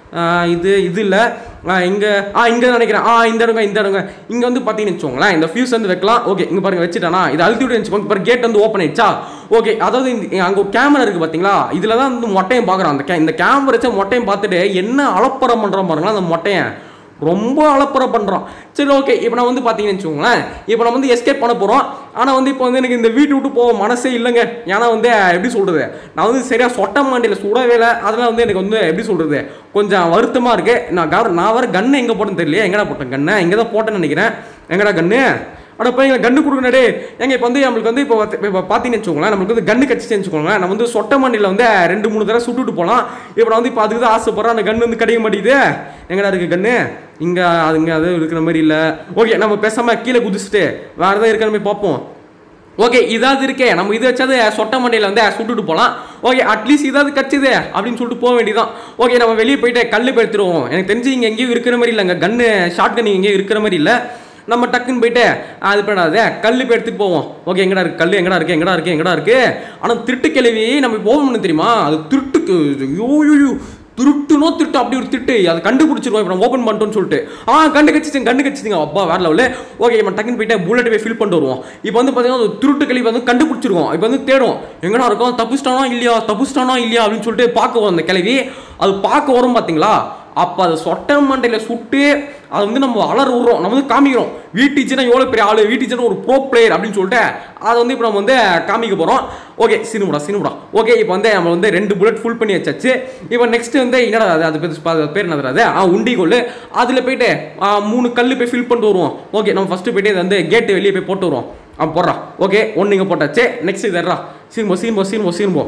ஆஹ் இது இது இல்லை இங்கே ஆ இங்கே நினைக்கிறேன் ஆ இந்த இடங்க இந்த இடங்க இங்கே வந்து பார்த்தீங்கன்னு வச்சுக்கோங்களேன் இந்த ஃபியூஸ் வந்து வைக்கலாம் ஓகே இங்கே பாருங்க வச்சுட்டானா இது அழுத்தி விட்டு வச்சுக்கோங்க பாரு கேட் வந்து ஓப்பன் ஆயிடுச்சா ஓகே அதாவது அங்கே ஒரு கேமரா இருக்குது பார்த்தீங்களா இதில் தான் வந்து மொட்டையும் பார்க்குறான் அந்த கே இந்த கேமரா வச்ச மொட்டையும் பார்த்துட்டு என்ன அலப்பறம் பண்ணுறான் பாருங்களா அந்த மொட்டையன் ரொம்ப அலப்பறை பண்ணுறான் சரி ஓகே இப்போ நான் வந்து பார்த்தீங்கன்னு வச்சுக்கோங்களேன் இப்போ நான் வந்து எஸ்கேப் பண்ண போகிறோம் ஆனால் வந்து இப்போ வந்து எனக்கு இந்த வீட்டு விட்டு போக மனசே இல்லைங்க ஏன்னா வந்து எப்படி சொல்கிறது நான் வந்து சரியாக சொட்ட மாண்டியில் சுடவே இல்லை அதெல்லாம் வந்து எனக்கு வந்து எப்படி சொல்கிறது கொஞ்சம் வருத்தமாக இருக்கு நான் கவர் நான் வர கன்று எங்கே போட்டேன்னு தெரியல எங்கடா போட்டேன் கண்ணை எங்கே தான் போட்டேன்னு நினைக்கிறேன் எங்கடா கன்று அட போய் எங்களை கன்று கொடுக்கணே எங்க இப்போ வந்து நம்மளுக்கு வந்து இப்போ வந்து- இப்போ பார்த்தீங்கன்னு வச்சுக்கோங்களேன் நம்மளுக்கு வந்து கன்று கட்சிச்சு வச்சுக்கோங்களேன் நம்ம வந்து சொட்ட மண்டியில் வந்து ரெண்டு மூணு தடவை சுட்டுட்டு போகலாம் இப்போ நான் வந்து இப்போ அதுக்கு தான் ஆசைப்படுறேன் அந்த கன்று வந்து கிடைக்க மாட்டேங்குது எங்கடா இருக்கு கன்று இங்கே அதுங்க அது இருக்கிற மாதிரி இல்லை ஓகே நம்ம பேசாமல் கீழே குதிச்சுட்டு வேறு எதாவது இருக்கிற மாதிரி பார்ப்போம் ஓகே இதாவது இருக்கே நம்ம இது வச்சாது சொட்ட மண்டையில் வந்து சுட்டுட்டு போகலாம் ஓகே அட்லீஸ்ட் இதாவது கச்சுது அப்படின்னு சொல்லிட்டு போக வேண்டியதான் ஓகே நம்ம வெளியே போயிட்டு கல் எடுத்துருவோம் எனக்கு தெரிஞ்சு இங்கே எங்கேயும் இருக்கிற மாதிரி இல்லைங்க கன்று ஷார்ட் கன் எங்கேயும் இருக்கிற மாதிரி இல்லை நம்ம டக்குன்னு போயிட்டு "ஆ, அது பண்ணாதே கல் போய் எடுத்துட்டு போவோம் ஓகே எங்கடா இருக்கு கல் எங்கடா இருக்கு எங்கடா இருக்கு எங்கடா இருக்கு ஆனால் திருட்டு கிளவி நம்ம போகணும்னு தெரியுமா அது திருட்டுக்கு யோ யோ யோ திருட்டுனோ திருட்டு அப்படி ஒரு திட்டு அதை கண்டுபிடிச்சிருவோம் இப்போ நம்ம ஓப்பன் பண்ணிட்டோம்னு சொல்லிட்டு ஆ கண்டு கச்சிச்சுங்க கண்டு கச்சிச்சுங்க அப்பா வேற லெவலு ஓகே நம்ம டக்குன்னு போயிட்டு புல்லட் போய் ஃபில் பண்ணிட்டு வருவோம் இப்போ வந்து பார்த்தீங்கன்னா அந்த திருட்டு கழிவு வந்து கண்டுபிடிச்சிருவோம் இப்போ வந்து தேடும் எங்கடா இருக்கும் தப்புச்சிட்டானா இல்லையா தப்புச்சிட்டானா இல்லையா அப்படின்னு சொல்லிட்டு பார்க்க அந்த கிளவி அது பார்க்க வரும் பார்த்தீங்களா அப்போ அதை சொட்ட மண்டையில் சுட்டு அதை வந்து நம்ம அலற விடுறோம் நம்ம வந்து காமிக்கிறோம் வீட்டீச்சர்னா எவ்வளோ பெரிய ஆளு வீட்டீச்சர் ஒரு ப்ரோ பிளேயர் அப்படின்னு சொல்லிட்டு அதை வந்து இப்போ நம்ம வந்து காமிக்க போகிறோம் ஓகே சினிமுடா சினிமுடா ஓகே இப்போ வந்து நம்ம வந்து ரெண்டு புல்லட் ஃபுல் பண்ணி வச்சாச்சு இப்போ நெக்ஸ்ட் வந்து என்னடா அது அது பேர் அது பேர் என்னது அது ஆ உண்டிகோல் அதில் போயிட்டு ஆ, மூணு கல் போய் ஃபில் பண்ணிட்டு வருவோம் ஓகே நம்ம ஃபஸ்ட்டு போயிட்டு இது வந்து கேட்டு வெளியே போய் போட்டு வருவோம் ஆ போடுறா ஓகே ஒன்று இங்கே போட்டாச்சு நெக்ஸ்ட் இதுறா சீன்போ சீன்போ சீன்போ சீன்போ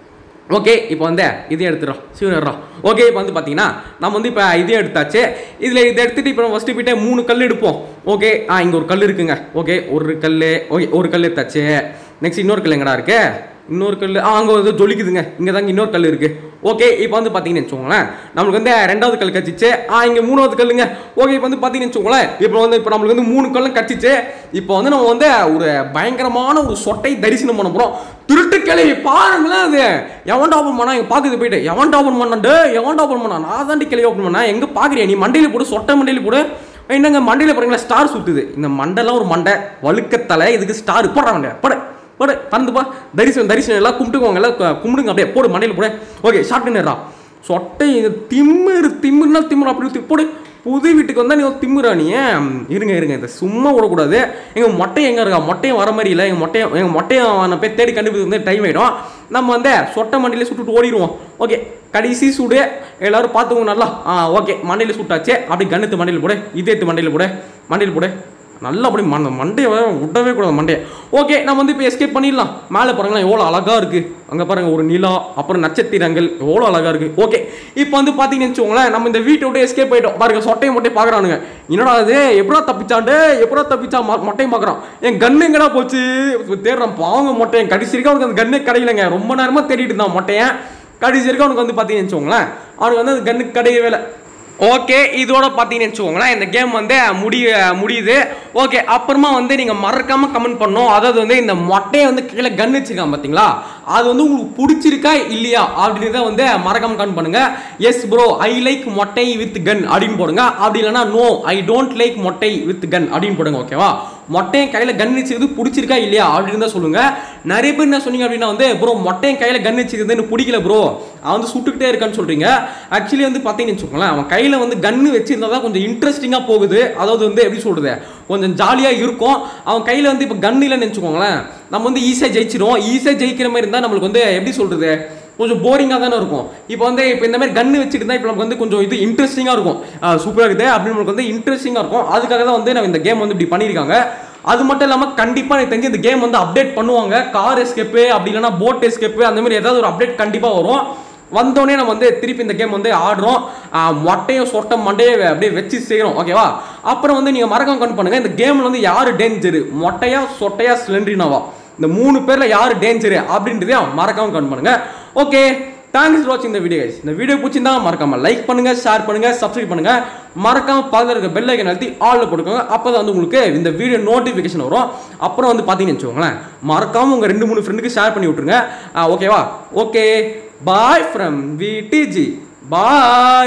ஓகே இப்போ வந்து இதே எடுத்துடுறோம் சிவனர்றோம் ஓகே இப்போ வந்து பார்த்தீங்கன்னா நம்ம வந்து இப்போ இதே எடுத்தாச்சு இதில் இதை எடுத்துட்டு இப்போ நம்ம ஃபஸ்ட்டு போயிட்டு மூணு கல் எடுப்போம் ஓகே ஆ இங்கே ஒரு கல் இருக்குங்க ஓகே ஒரு கல் ஓகே ஒரு கல் எடுத்தாச்சு நெக்ஸ்ட் இன்னொரு கல் எங்கடா இருக்கு இன்னொரு கல் ஆ அங்கே வந்து ஜொலிக்குதுங்க இங்கே தாங்க இன்னொரு கல் இருக்கு ஓகே இப்போ வந்து பார்த்தீங்கன்னு வச்சுக்கோங்களேன் நம்மளுக்கு வந்து ரெண்டாவது கல் கச்சிச்சு ஆ இங்கே மூணாவது கல்லுங்க ஓகே இப்போ வந்து பார்த்தீங்கன்னு வச்சுக்கோங்களேன் இப்போ வந்து இப்போ நம்மளுக்கு வந்து மூணு கல்லும் கச்சிச்சு இப்போ வந்து நம்ம வந்து ஒரு பயங்கரமான ஒரு சொட்டை தரிசனம் பண்ண போகிறோம் திருட்டு கிளவி பாருங்களேன் அது எவன்டா ஓப்பன் பண்ணா இங்க பாக்குது போயிட்டு எவன்டா ஓப்பன் பண்ணாண்டு எவன்டா ஓப்பன் பண்ணா நான் தாண்டி கிளவி ஓப்பன் பண்ணா எங்க பாக்குறியா நீ மண்டையில போடு சொட்டை மண்டையில போடு என்னங்க மண்டையில பாருங்களா ஸ்டார் சுத்துது இந்த மண்டைலாம் ஒரு மண்டை வழுக்கத்தலை இதுக்கு ஸ்டார் போடுற மண்டை போடு போடு பறந்துப்பா தரிசனம் தரிசனம் எல்லாம் கும்பிட்டுக்கோங்க எல்லாம் கு- கும்பிடுங்க அப்படியே போடு மண்டையில போடு ஓகே ஷார்ட் நேரா சொட்டை இது திமிரு திமிருனா திமிரு அப்படி ஊத்தி போடு புது வீட்டுக்கு வந்தா நீ ஒரு திமிரா நீ ம், இருங்க இருங்க இதை சும்மா விடக்கூடாது எங்க மொட்டை எங்க இருக்கா மொட்டையும் வர மாதிரி இல்லை எங்க மொட்டையும் எங்க மொட்டையும் நான் போய் தேடி கண்டுபிடிச்சு வந்து டைம் ஆயிடும் நம்ம வந்து சொட்டை மண்டியில சுட்டுட்டு ஓடிடுவோம் ஓகே கடைசி சூடு எல்லாரும் பார்த்துக்கோங்க நல்லா ஆ ஓகே மண்டையில் சுட்டாச்சு அப்படி கண்ணுத்து மண்டையில் போடு இதயத்து மண்டையில் போடு மண்டையில் போடு நல்லா அப்படி மண் மண்டையை வேற விடவே கூடாது மண்டையை ஓகே நம்ம வந்து இப்போ எஸ்கேப் பண்ணிடலாம் மேலே பாருங்களேன் எவ்வளோ அழகா இருக்கு அங்கே பாருங்க ஒரு நிலா அப்புறம் நட்சத்திரங்கள் எவ்வளோ அழகா இருக்கு ஓகே இப்போ வந்து பார்த்தீங்கன்னு வச்சுக்கோங்களேன் நம்ம இந்த வீட்டை விட்டு எஸ்கேப் போயிட்டோம் பாருங்க சொட்டையை மொட்டையை பார்க்குறானுங்க என்னடா அது எப்படா தப்பிச்சாண்டு எப்படா தப்பிச்சா மொ- மொட்டையும் பார்க்குறான் என் கண்ணு எங்கடா போச்சு இப்ப தேடுறான் பாவங்க மொட்டையன் கடைசி வரைக்கும் அவனுக்கு அந்த கண்ணே கிடைக்கலங்க ரொம்ப நேரமாக தேடிட்டு இருந்தான் மொட்டையன் கடைசி வரைக்கும் அவனுக்கு வந்து பார்த்தீங்கன்னு வச்சுக்கோங்களேன் அவனுக்கு வந்து அந்த கண்ணு கிடைக்கவே இல்லை ஓகே இதோட பார்த்தீங்கன்னு வச்சுக்கோங்களேன் இந்த கேம் வந்து முடிய முடியுது ஓகே அப்புறமா வந்து நீங்கள் மறக்காம கமெண்ட் பண்ணணும் அதாவது வந்து இந்த மொட்டையை வந்து கீழே கன் வச்சிருக்கான் பார்த்தீங்களா அது வந்து உங்களுக்கு பிடிச்சிருக்கா இல்லையா அப்படின்றத வந்து மறக்காம கமெண்ட் பண்ணுங்க எஸ் ப்ரோ ஐ லைக் மொட்டை வித் கன் அப்படின்னு போடுங்க அப்படி இல்லைன்னா நோ ஐ டோன்ட் லைக் மொட்டை வித் கன் அப்படின்னு போடுங்க ஓகேவா மொட்டையன் கையில் கன் வச்சுக்கிறது பிடிச்சிருக்கா இல்லையா அப்படின்னு தான் சொல்லுங்க நிறைய பேர் என்ன சொன்னீங்க அப்படின்னா வந்து ப்ரோ மொட்டையன் கையில் கன் வச்சுக்கிறது எனக்கு பிடிக்கல ப்ரோ அவன் வந்து சுட்டுக்கிட்டே இருக்கான்னு சொல்றீங்க ஆக்சுவலி வந்து பார்த்தீங்கன்னு வச்சுக்கோங்களேன் அவன் கையில் வந்து கன்னு வச்சிருந்தா தான் கொஞ்சம் இன்ட்ரெஸ்டிங்காக போகுது அதாவது வந்து எப்படி சொல்றது கொஞ்சம் ஜாலியாக இருக்கும் அவன் கையில் வந்து இப்போ கன் இல்லைன்னு வச்சுக்கோங்களேன் நம்ம வந்து ஈஸியாக ஜெயிச்சிரும் ஈஸியாக ஜெயிக்கிற மாதிரி இருந்தால் நம்மளுக்கு வந்து எப்படி சொல்றது கொஞ்சம் போரிங்காக தானே இருக்கும் இப்போ வந்து இப்போ இந்த மாதிரி கன்று வச்சுட்டு தான் இப்போ நமக்கு வந்து கொஞ்சம் இது இன்ட்ரெஸ்டிங்காக இருக்கும் சூப்பராக இருக்குது அப்படின்னு நமக்கு வந்து இன்ட்ரெஸ்டிங்காக இருக்கும் அதுக்காக தான் வந்து நம்ம இந்த கேம் வந்து இப்படி பண்ணியிருக்காங்க அது மட்டும் இல்லாமல் கண்டிப்பாக எனக்கு தெரிஞ்சு இந்த கேம் வந்து அப்டேட் பண்ணுவாங்க கார் எஸ்கேப்பு அப்படி இல்லைன்னா போட் எஸ்கேப்பு அந்த மாதிரி ஏதாவது ஒரு அப்டேட் கண்டிப்பாக வரும் வந்தோடனே நம்ம வந்து திருப்பி இந்த கேம் வந்து ஆடுறோம் ஆஹ் மொட்டையும் சொட்ட மண்டையை அப்படியே வச்சு செய்கிறோம் ஓகேவா அப்புறம் வந்து நீங்கள் மறக்காம கண் பண்ணுங்க இந்த கேமில் வந்து யார் டேஞ்சரு மொட்டையா சொட்டையா ஸ்லெண்ட்ரினாவா இந்த மூணு பேரில் யார் டேஞ்சரு அப்படின்றதையும் மறக்காம கண் பண்ணுங்க ஓகே தேங்க்ஸ் வாட்சிங் இந்த வீடியோ guys. இந்த வீடியோ பிடிச்சிருந்தா மறக்காம லைக் பண்ணுங்க ஷேர் பண்ணுங்க சப்ஸ்கிரைப் பண்ணுங்க மறக்காம பக்கத்தில் இருக்க பெல் ஐக்கன் அழுத்தி ஆல்ல கொடுக்கோங்க அப்பதான் வந்து உங்களுக்கு இந்த வீடியோ நோட்டிஃபிகேஷன் வரும் அப்புறம் வந்து பார்த்தீங்கன்னு வச்சுக்கோங்களேன் மறக்காம உங்க ரெண்டு மூணு ஃப்ரெண்டுக்கு ஷேர் பண்ணி விட்டுருங்க ஓகேவா okay bye from VDG bye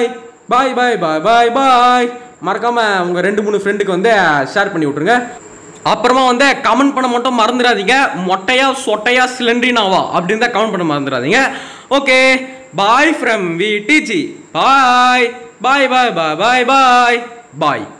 bye bye bye bye bye மறக்காம உங்க ரெண்டு மூணு ஃப்ரெண்டுக்கு வந்து ஷேர் பண்ணி விட்ருங்க அப்புறமா வந்து கமெண்ட் பண்ண மட்டும் மறந்துடாதீங்க மொட்டையா சொட்டையா சிலிண்ட்ரினாவா அப்படின்னு தான் கமெண்ட் பண்ண மறந்துடாதீங்க okay bye from V DG bye bye bye bye bye bye bye